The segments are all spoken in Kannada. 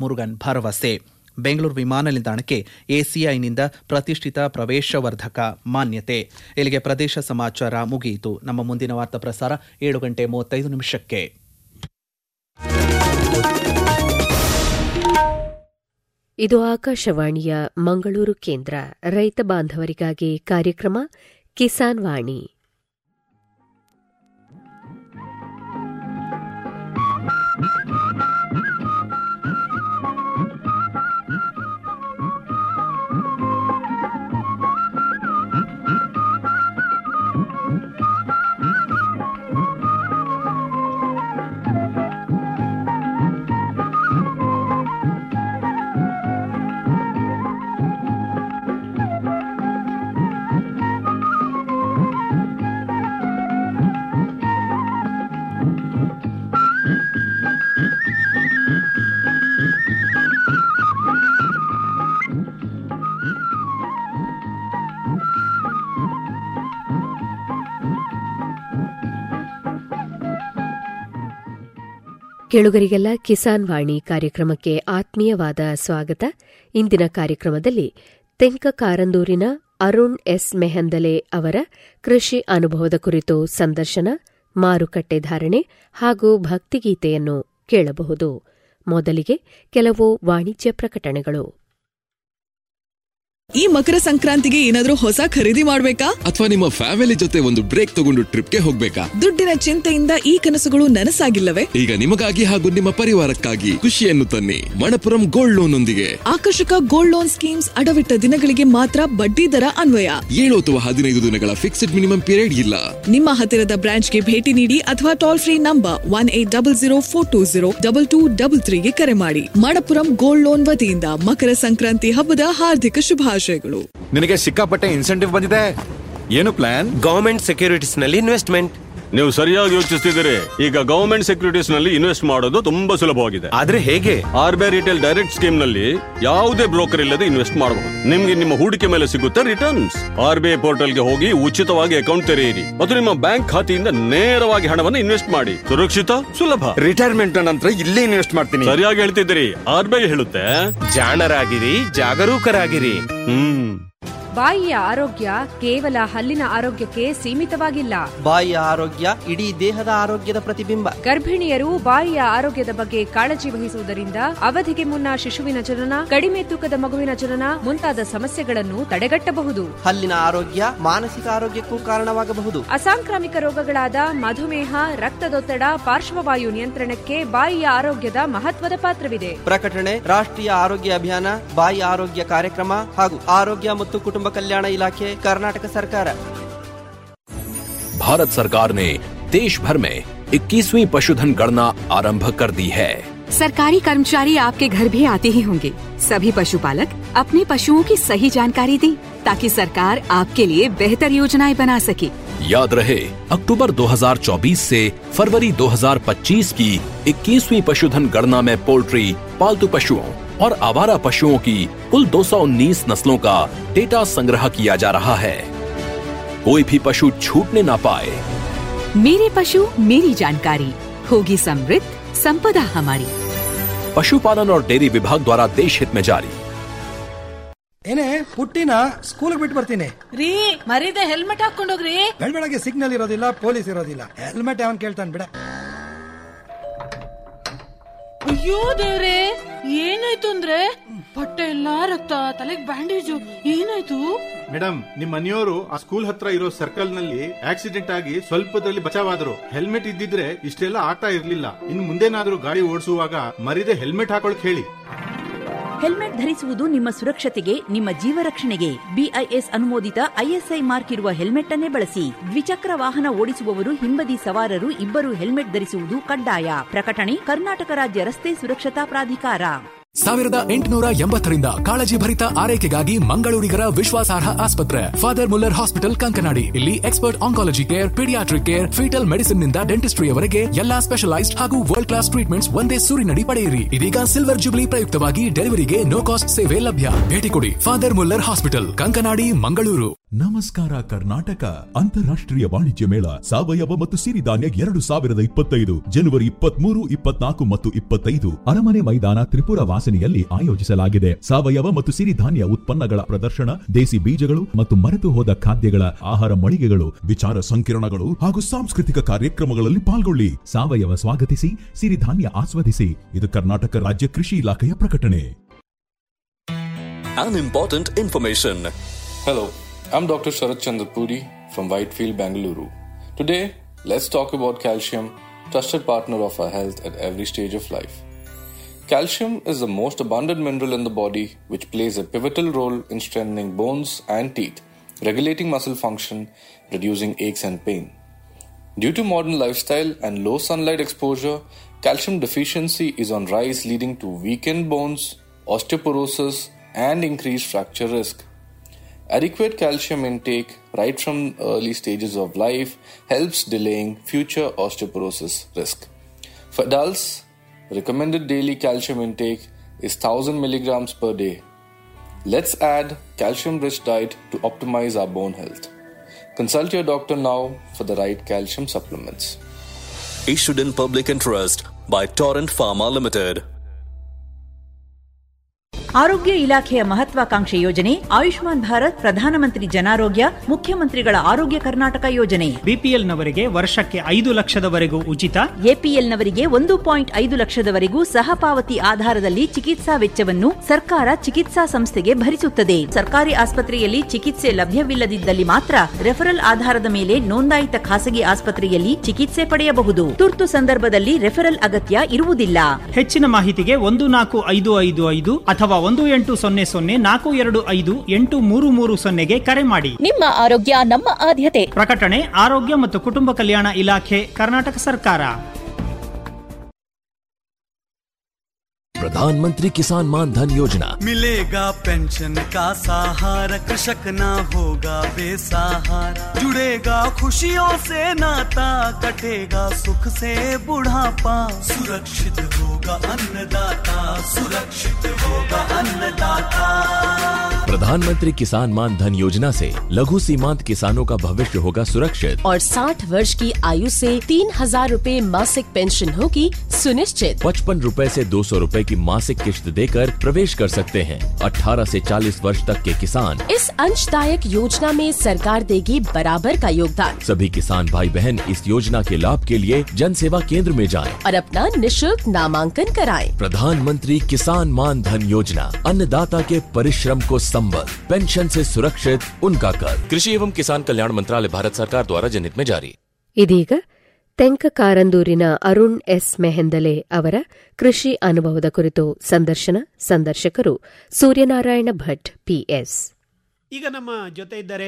ಮುರುಗನ್ ಭರವಸೆ ಬೆಂಗಳೂರು ವಿಮಾನ ನಿಲ್ದಾಣಕ್ಕೆ ಎಸಿಐನಿಂದ ಪ್ರತಿಷ್ಠಿತ ಪ್ರವೇಶವರ್ಧಕ ಮಾನ್ಯತೆ ಇಲ್ಲಿಗೆ ಪ್ರದೇಶ ಸಮಾಚಾರ ಮುಗಿಯಿತು ನಮ್ಮ ಮುಂದಿನ ವಾರ್ತಾ ಪ್ರಸಾರ ಏಳು ಗಂಟೆ ಮೂವತ್ತೈದು ನಿಮಿಷಕ್ಕೆ ಇದು ಆಕಾಶವಾಣಿಯ ಮಂಗಳೂರು ಕೇಂದ್ರ ರೈತ ಬಾಂಧವರಿಗಾಗಿ ಕಾರ್ಯಕ್ರಮ ಕಿಸಾನ್ ವಾಣಿ ಕೇಳುಗರಿಗೆಲ್ಲ ಕಿಸಾನ್ ವಾಣಿ ಕಾರ್ಯಕ್ರಮಕ್ಕೆ ಆತ್ಮೀಯವಾದ ಸ್ವಾಗತ ಇಂದಿನ ಕಾರ್ಯಕ್ರಮದಲ್ಲಿ ತೆಂಕ ಕಾರಂದೂರಿನ ಅರುಣ್ ಎಸ್ ಮೆಹಂದಲೆ ಅವರ ಕೃಷಿ ಅನುಭವದ ಕುರಿತು ಸಂದರ್ಶನ ಮಾರುಕಟ್ಟೆ ಧಾರಣೆ ಹಾಗೂ ಭಕ್ತಿಗೀತೆಯನ್ನು ಕೇಳಬಹುದು ಮೊದಲಿಗೆ ಕೆಲವು ವಾಣಿಜ್ಯ ಪ್ರಕಟಣೆಗಳು ಈ ಮಕರ ಸಂಕ್ರಾಂತಿಗೆ ಏನಾದ್ರೂ ಹೊಸ ಖರೀದಿ ಮಾಡ್ಬೇಕಾ ಅಥವಾ ನಿಮ್ಮ ಫ್ಯಾಮಿಲಿ ಜೊತೆ ಒಂದು ಬ್ರೇಕ್ ತಗೊಂಡು ಟ್ರಿಪ್ಗೆ ಹೋಗ್ಬೇಕಾ ದುಡ್ಡಿನ ಚಿಂತೆಯಿಂದ ಈ ಕನಸುಗಳು ನನಸಾಗಿಲ್ಲವೇ ಈಗ ನಿಮಗಾಗಿ ಹಾಗೂ ನಿಮ್ಮ ಪರಿವಾರಕ್ಕಾಗಿ ಖುಷಿಯನ್ನು ತನ್ನಿ ಮಣಪುರಂ ಗೋಲ್ಡ್ ಲೋನ್ ಒಂದಿಗೆ ಆಕರ್ಷಕ ಗೋಲ್ಡ್ ಲೋನ್ ಸ್ಕೀಮ್ಸ್ ಅಡವಿಟ್ಟ ದಿನಗಳಿಗೆ ಮಾತ್ರ ಬಡ್ಡಿ ದರ ಅನ್ವಯ ಏಳು ಅಥವಾ ಹದಿನೈದು ದಿನಗಳ ಫಿಕ್ಸ್ಡ್ ಮಿನಿಮಮ್ ಪೀರಿಯಡ್ ಇಲ್ಲ ನಿಮ್ಮ ಹತ್ತಿರದ ಬ್ರಾಂಚ್ಗೆ ಭೇಟಿ ನೀಡಿ ಅಥವಾ toll free number one eight double zero four two zero double two double ತ್ರೀಗೆ ಕರೆ ಮಾಡಿ ಮಣಪುರಂ ಗೋಲ್ಡ್ ಲೋನ್ ವತಿಯಿಂದ ಮಕರ ಸಂಕ್ರಾಂತಿ ಹಬ್ಬದ ಹಾರ್ದಿಕ ಶುಭಾಶಯಗಳು ನಿನಗೆ ಸಿಕ್ಕಾಪಟ್ಟೆ ಇನ್ಸೆಂಟಿವ್ ಬಂದಿದೆ ಏನು ಪ್ಲಾನ್ ಗವರ್ಮೆಂಟ್ ಸೆಕ್ಯೂರಿಟೀಸ್ ನಲ್ಲಿ ಇನ್ವೆಸ್ಟ್ಮೆಂಟ್ ನೀವು ಸರಿಯಾಗಿ ಯೋಚಿಸ್ತಿದ್ದೀರಿ ಈಗ ಗವರ್ಮೆಂಟ್ ಸೆಕ್ಯೂರಿಟೀಸ್ ನಲ್ಲಿ ಇನ್ವೆಸ್ಟ್ ಮಾಡೋದು ತುಂಬಾ ಸುಲಭವಾಗಿದೆ ಆದ್ರೆ ಹೇಗೆ R B I retail direct scheme ನಲ್ಲಿ ಯಾವುದೇ ಬ್ರೋಕರ್ ಇಲ್ಲದೆ ಇನ್ವೆಸ್ಟ್ ಮಾಡಬಹುದು ನಿಮ್ಗೆ ನಿಮ್ಮ ಹೂಡಿಕೆ ಮೇಲೆ ಸಿಗುತ್ತೆ returns R B I portal ಗೆ ಹೋಗಿ ಉಚಿತವಾಗಿ ಅಕೌಂಟ್ ತೆರೆಯಿರಿ ಮತ್ತು ನಿಮ್ಮ ಬ್ಯಾಂಕ್ ಖಾತೆಯಿಂದ ನೇರವಾಗಿ ಹಣವನ್ನು ಇನ್ವೆಸ್ಟ್ ಮಾಡಿ ಸುರಕ್ಷಿತ ಸುಲಭ ರಿಟೈರ್ಮೆಂಟ್ ನಂತರ ಇಲ್ಲೇ ಇನ್ವೆಸ್ಟ್ ಮಾಡ್ತೀನಿ ಸರಿಯಾಗಿ ಹೇಳ್ತಿದ್ದೀರಿ ಆರ್ ಬಿ ಐ ಹೇಳುತ್ತೆ ಜಾಣರಾಗಿರಿ ಜಾಗರೂಕರಾಗಿರಿ ಹ್ಮ್ ಬಾಯಿಯ ಆರೋಗ್ಯ ಕೇವಲ ಹಲ್ಲಿನ ಆರೋಗ್ಯಕ್ಕೆ ಸೀಮಿತವಾಗಿಲ್ಲ ಬಾಯಿಯ ಆರೋಗ್ಯ ಇಡೀ ದೇಹದ ಆರೋಗ್ಯದ ಪ್ರತಿಬಿಂಬ ಗರ್ಭಿಣಿಯರು ಬಾಯಿಯ ಆರೋಗ್ಯದ ಬಗ್ಗೆ ಕಾಳಜಿ ವಹಿಸುವುದರಿಂದ ಅವಧಿಗೆ ಮುನ್ನ ಶಿಶುವಿನ ಜನನ ಕಡಿಮೆ ತೂಕದ ಮಗುವಿನ ಜನನ ಮುಂತಾದ ಸಮಸ್ಯೆಗಳನ್ನು ತಡೆಗಟ್ಟಬಹುದು ಹಲ್ಲಿನ ಆರೋಗ್ಯ ಮಾನಸಿಕ ಆರೋಗ್ಯಕ್ಕೂ ಕಾರಣವಾಗಬಹುದು ಅಸಾಂಕ್ರಾಮಿಕ ರೋಗಗಳಾದ ಮಧುಮೇಹ ರಕ್ತದೊತ್ತಡ ಪಾರ್ಶ್ವವಾಯು ನಿಯಂತ್ರಣಕ್ಕೆ ಬಾಯಿಯ ಆರೋಗ್ಯದ ಮಹತ್ವದ ಪಾತ್ರವಿದೆ ಪ್ರಕಟಣೆ ರಾಷ್ಟ್ರೀಯ ಆರೋಗ್ಯ ಅಭಿಯಾನ ಬಾಯಿ ಆರೋಗ್ಯ ಕಾರ್ಯಕ್ರಮ ಹಾಗೂ ಆರೋಗ್ಯ ಮತ್ತು ಕುಟುಂಬ ಕಲ್ಯಾಣ ಇಲಾಖೆ ಕರ್ನಾಟಕ ಸರ್ಕಾರ भारत सरकार ने देश भर में 21वीं पशुधन गणना आरंभ कर दी है सरकारी कर्मचारी आपके घर भी आते ही होंगे सभी पशुपालक अपने पशुओं की सही जानकारी दें ताकि सरकार आपके लिए बेहतर योजनाएं बना सके याद रहे अक्टूबर 2024 से फरवरी 2025 की 21वीं पशुधन गणना में पोल्ट्री पालतू पशुओं और आवारा पशुओं की कुल 219 नस्लों का डेटा संग्रह किया जा रहा है कोई भी पशु छूटने ना पाए मेरे पशु मेरी जानकारी होगी समृद्ध संपदा हमारी पशुपालन और डेयरी विभाग द्वारा देश हित में जारी ಏನೇ ಪುಟ್ಟಿನ ಸ್ಕೂಲ್ ಬಿಟ್ಟು ಬರ್ತೀನಿ ರೀ ಮರೀದೆ ಹೆಲ್ಮೆಟ್ ಹಾಕೊಂಡೋಗ್ರಿ ಬೆಳಗ್ಗೆ ಸಿಗ್ನಲ್ ಇರೋದಿಲ್ಲ ಪೊಲೀಸ್ ಇರೋದಿಲ್ಲ ಹೆಲ್ಮೆಟ್ ಅವನ್ ಕೇಳ್ತಾನೆ ಬಿಡ ಅಯ್ಯೋ ದೇವ್ರೆ ಏನಾಯ್ತು ಅಂದ್ರೆ ಬಟ್ಟೆ ಎಲ್ಲಾ ರಕ್ತ ತಲೆಗ್ ಬ್ಯಾಂಡೇಜು ಏನಾಯ್ತು ಮೇಡಮ್ ನಿಮ್ ಮನೆಯವರು ಆ ಸ್ಕೂಲ್ ಹತ್ರ ಇರೋ ಸರ್ಕಲ್ ನಲ್ಲಿ ಆಕ್ಸಿಡೆಂಟ್ ಆಗಿ ಸ್ವಲ್ಪದಲ್ಲಿ ಬಚಾವಾದ್ರು ಹೆಲ್ಮೆಟ್ ಇದ್ದಿದ್ರೆ ಇಷ್ಟೆಲ್ಲ ಆಗ್ತಾ ಇರ್ಲಿಲ್ಲ ಇನ್ ಮುಂದೇನಾದ್ರೂ ಗಾಡಿ ಓಡಿಸುವಾಗ ಮರಿದೆ ಹೆಲ್ಮೆಟ್ ಹಾಕೊಳಕ್ ಹೇಳಿ ಹೆಲ್ಮೆಟ್ ಧರಿಸುವುದು ನಿಮ್ಮ ಸುರಕ್ಷತೆಗೆ ನಿಮ್ಮ ಜೀವ ರಕ್ಷಣೆಗೆ ಬಿಐಎಸ್ ಅನುಮೋದಿತ ಐಎಸ್ಐ ಮಾರ್ಕ್ ಇರುವ ಹೆಲ್ಮೆಟ್ ಅನ್ನೇ ಬಳಸಿ ದ್ವಿಚಕ್ರ ವಾಹನ ಓಡಿಸುವವರು ಹಿಂಬದಿ ಸವಾರರು ಇಬ್ಬರು ಹೆಲ್ಮೆಟ್ ಧರಿಸುವುದು ಕಡ್ಡಾಯ ಪ್ರಕಟಣೆ ಕರ್ನಾಟಕ ರಾಜ್ಯ ರಸ್ತೆ ಸುರಕ್ಷತಾ ಪ್ರಾಧಿಕಾರ ಸಾವಿರದ ಎಂಟುನೂರ ಎಂಬತ್ತರಿಂದ ಕಾಳಜಿ ಭರಿತ ಆರೈಕೆಗಾಗಿ ಮಂಗಳೂರಿಗರ ವಿಶ್ವಾಸಾರ್ಹ ಆಸ್ಪತ್ರೆ ಫಾದರ್ ಮುಲ್ಲರ್ ಹಾಸ್ಪಿಟಲ್ ಕಂಕನಾಡಿ ಇಲ್ಲಿ expert oncology care paediatric care foetal medicine ನಿಂದ ಡೆಂಟಿಸ್ಟ್ರಿಯವರೆಗೆ ಎಲ್ಲಾ ಸ್ಪೆಷಲೈಸ್ಡ್ ಹಾಗೂ ವರ್ಲ್ಡ್ ಕ್ಲಾಸ್ ಟ್ರೀಟ್ಮೆಂಟ್ಸ್ ಒಂದೇ ಸೂರಿನಡಿ ಪಡೆಯಿರಿ ಇದೀಗ ಸಿಲ್ವರ್ ಜುಬ್ಲಿ ಪ್ರಯುಕ್ತವಾಗಿ ಡೆಲಿವರಿಗೆ ನೋ ಕಾಸ್ಟ್ ಸೇವೆ ಲಭ್ಯ ಭೇಟಿ ಕೊಡಿ father Muller hospital Kankanady Mangaluru ನಮಸ್ಕಾರ ಕರ್ನಾಟಕ ಅಂತಾರಾಷ್ಟ್ರೀಯ ವಾಣಿಜ್ಯ ಮೇಳ ಸಾವಯವ ಮತ್ತು ಸಿರಿಧಾನ್ಯ ಎರಡು ಸಾವಿರದ ಇಪ್ಪತ್ತೈದು ಜನವರಿ ಇಪ್ಪತ್ಮೂರು ಇಪ್ಪತ್ನಾಲ್ಕು ಮತ್ತು ಇಪ್ಪತ್ತೈದು ಅರಮನೆ ಮೈದಾನ ತ್ರಿಪುರ ವಾಸನೆಯಲ್ಲಿ ಆಯೋಜಿಸಲಾಗಿದೆ ಸಾವಯವ ಮತ್ತು ಸಿರಿಧಾನ್ಯ ಉತ್ಪನ್ನಗಳ ಪ್ರದರ್ಶನ ದೇಸಿ ಬೀಜಗಳು ಮತ್ತು ಮರೆತು ಹೋದ ಖಾದ್ಯಗಳ ಆಹಾರ ಮಳಿಗೆಗಳು ವಿಚಾರ ಸಂಕಿರಣಗಳು ಹಾಗೂ ಸಾಂಸ್ಕೃತಿಕ ಕಾರ್ಯಕ್ರಮಗಳಲ್ಲಿ ಪಾಲ್ಗೊಳ್ಳಿ ಸಾವಯವ ಸ್ವಾಗತಿಸಿ ಸಿರಿಧಾನ್ಯ ಆಸ್ವಾದಿಸಿ ಇದು ಕರ್ನಾಟಕ ರಾಜ್ಯ ಕೃಷಿ ಇಲಾಖೆಯ ಪ್ರಕಟಣೆ An important information. Hello, I'm Dr. Sharat Chandra Puri from Whitefield, Bangalore. Today, let's talk about calcium, trusted partner of our health at every stage of life. Calcium is the most abundant mineral in the body which plays a pivotal role in strengthening bones and teeth, regulating muscle function, reducing aches and pain. Due to modern lifestyle and low sunlight exposure, calcium deficiency is on rise leading to weakened bones, osteoporosis, and increased fracture risk. Adequate calcium intake right from early stages of life helps delaying future osteoporosis risk. For adults, recommended daily calcium intake is 1000 milligrams per day. Let's add calcium rich diet to optimize our bone health. Consult your doctor now for the right calcium supplements. Issued in public interest by Torrent Pharma Limited. ಆರೋಗ್ಯ ಇಲಾಖೆಯ ಮಹತ್ವಾಕಾಂಕ್ಷೆ ಯೋಜನೆ ಆಯುಷ್ಮಾನ್ ಭಾರತ್ ಪ್ರಧಾನಮಂತ್ರಿ ಜನಾರೋಗ್ಯ ಮುಖ್ಯಮಂತ್ರಿಗಳ ಆರೋಗ್ಯ ಕರ್ನಾಟಕ ಯೋಜನೆ ಬಿಪಿಎಲ್ನವರಿಗೆ ವರ್ಷಕ್ಕೆ ಐದು ಲಕ್ಷದವರೆಗೂ ಉಚಿತ ಎಪಿಎಲ್ನವರಿಗೆ ಒಂದು ಪಾಯಿಂಟ್ ಐದು ಲಕ್ಷದವರೆಗೂ ಸಹಪಾವತಿ ಆಧಾರದಲ್ಲಿ ಚಿಕಿತ್ಸಾ ವೆಚ್ಚವನ್ನು ಸರ್ಕಾರ ಚಿಕಿತ್ಸಾ ಸಂಸ್ಥೆಗೆ ಭರಿಸುತ್ತದೆ ಸರ್ಕಾರಿ ಆಸ್ಪತ್ರೆಯಲ್ಲಿ ಚಿಕಿತ್ಸೆ ಲಭ್ಯವಿಲ್ಲದಿದ್ದಲ್ಲಿ ಮಾತ್ರ ರೆಫರಲ್ ಆಧಾರದ ಮೇಲೆ ನೋಂದಾಯಿತ ಖಾಸಗಿ ಆಸ್ಪತ್ರೆಯಲ್ಲಿ ಚಿಕಿತ್ಸೆ ಪಡೆಯಬಹುದು ತುರ್ತು ಸಂದರ್ಭದಲ್ಲಿ ರೆಫರಲ್ ಅಗತ್ಯ ಇರುವುದಿಲ್ಲ ಹೆಚ್ಚಿನ ಮಾಹಿತಿಗೆ ಒಂದು ನಾಲ್ಕು ಐದು ಐದು ಐದು ಅಥವಾ ಒಂದು ಎಂಟು ಸೊನ್ನೆ ಸೊನ್ನೆ ನಾಲ್ಕು ಎರಡು ಐದು ಎಂಟು ಮೂರು ಮೂರು ಸೊನ್ನೆಗೆ ಕರೆ ಮಾಡಿ ನಿಮ್ಮ ಆರೋಗ್ಯ ನಮ್ಮ ಆದ್ಯತೆ ಪ್ರಕಟಣೆ ಆರೋಗ್ಯ ಮತ್ತು ಕುಟುಂಬ ಕಲ್ಯಾಣ ಇಲಾಖೆ ಕರ್ನಾಟಕ ಸರ್ಕಾರ प्रधानमंत्री किसान मान धन योजना मिलेगा पेंशन का सहारा कृषक ना होगा बेसहारा जुड़ेगा खुशियों से नाता कटेगा सुख से बुढ़ापा सुरक्षित होगा अन्नदाता सुरक्षित होगा अन्नदाता प्रधानमंत्री किसान मान धन योजना से लघु सीमांत किसानों का भविष्य होगा सुरक्षित और 60 वर्ष की आयु से तीन हजार रूपए मासिक पेंशन होगी सुनिश्चित पचपन रूपए से दो सौ रूपए की मासिक किश्त देकर प्रवेश कर सकते हैं 18 से 40 वर्ष तक के किसान इस अंशदायक योजना में सरकार देगी बराबर का योगदान सभी किसान भाई बहन इस योजना के लाभ के लिए जन सेवा केंद्र में जाएं। और अपना निशुल्क नामांकन कराएं। प्रधानमंत्री किसान मान धन योजना अन्नदाता के परिश्रम को संबल पेंशन से सुरक्षित उनका कर कृषि एवं किसान कल्याण मंत्रालय भारत सरकार द्वारा जनहित में जारी ಇದೀಗ ತೆಂಕ ಕಾರಂದೂರಿನ ಅರುಣ್ ಎಸ್ ಮೆಹೆಂದಲೆ ಅವರ ಕೃಷಿ ಅನುಭವದ ಕುರಿತು ಸಂದರ್ಶನ ಸಂದರ್ಶಕರು ಸೂರ್ಯನಾರಾಯಣ ಭಟ್ ಪಿಎಸ್ ಈಗ ನಮ್ಮ ಜೊತೆ ಇದ್ದಾರೆ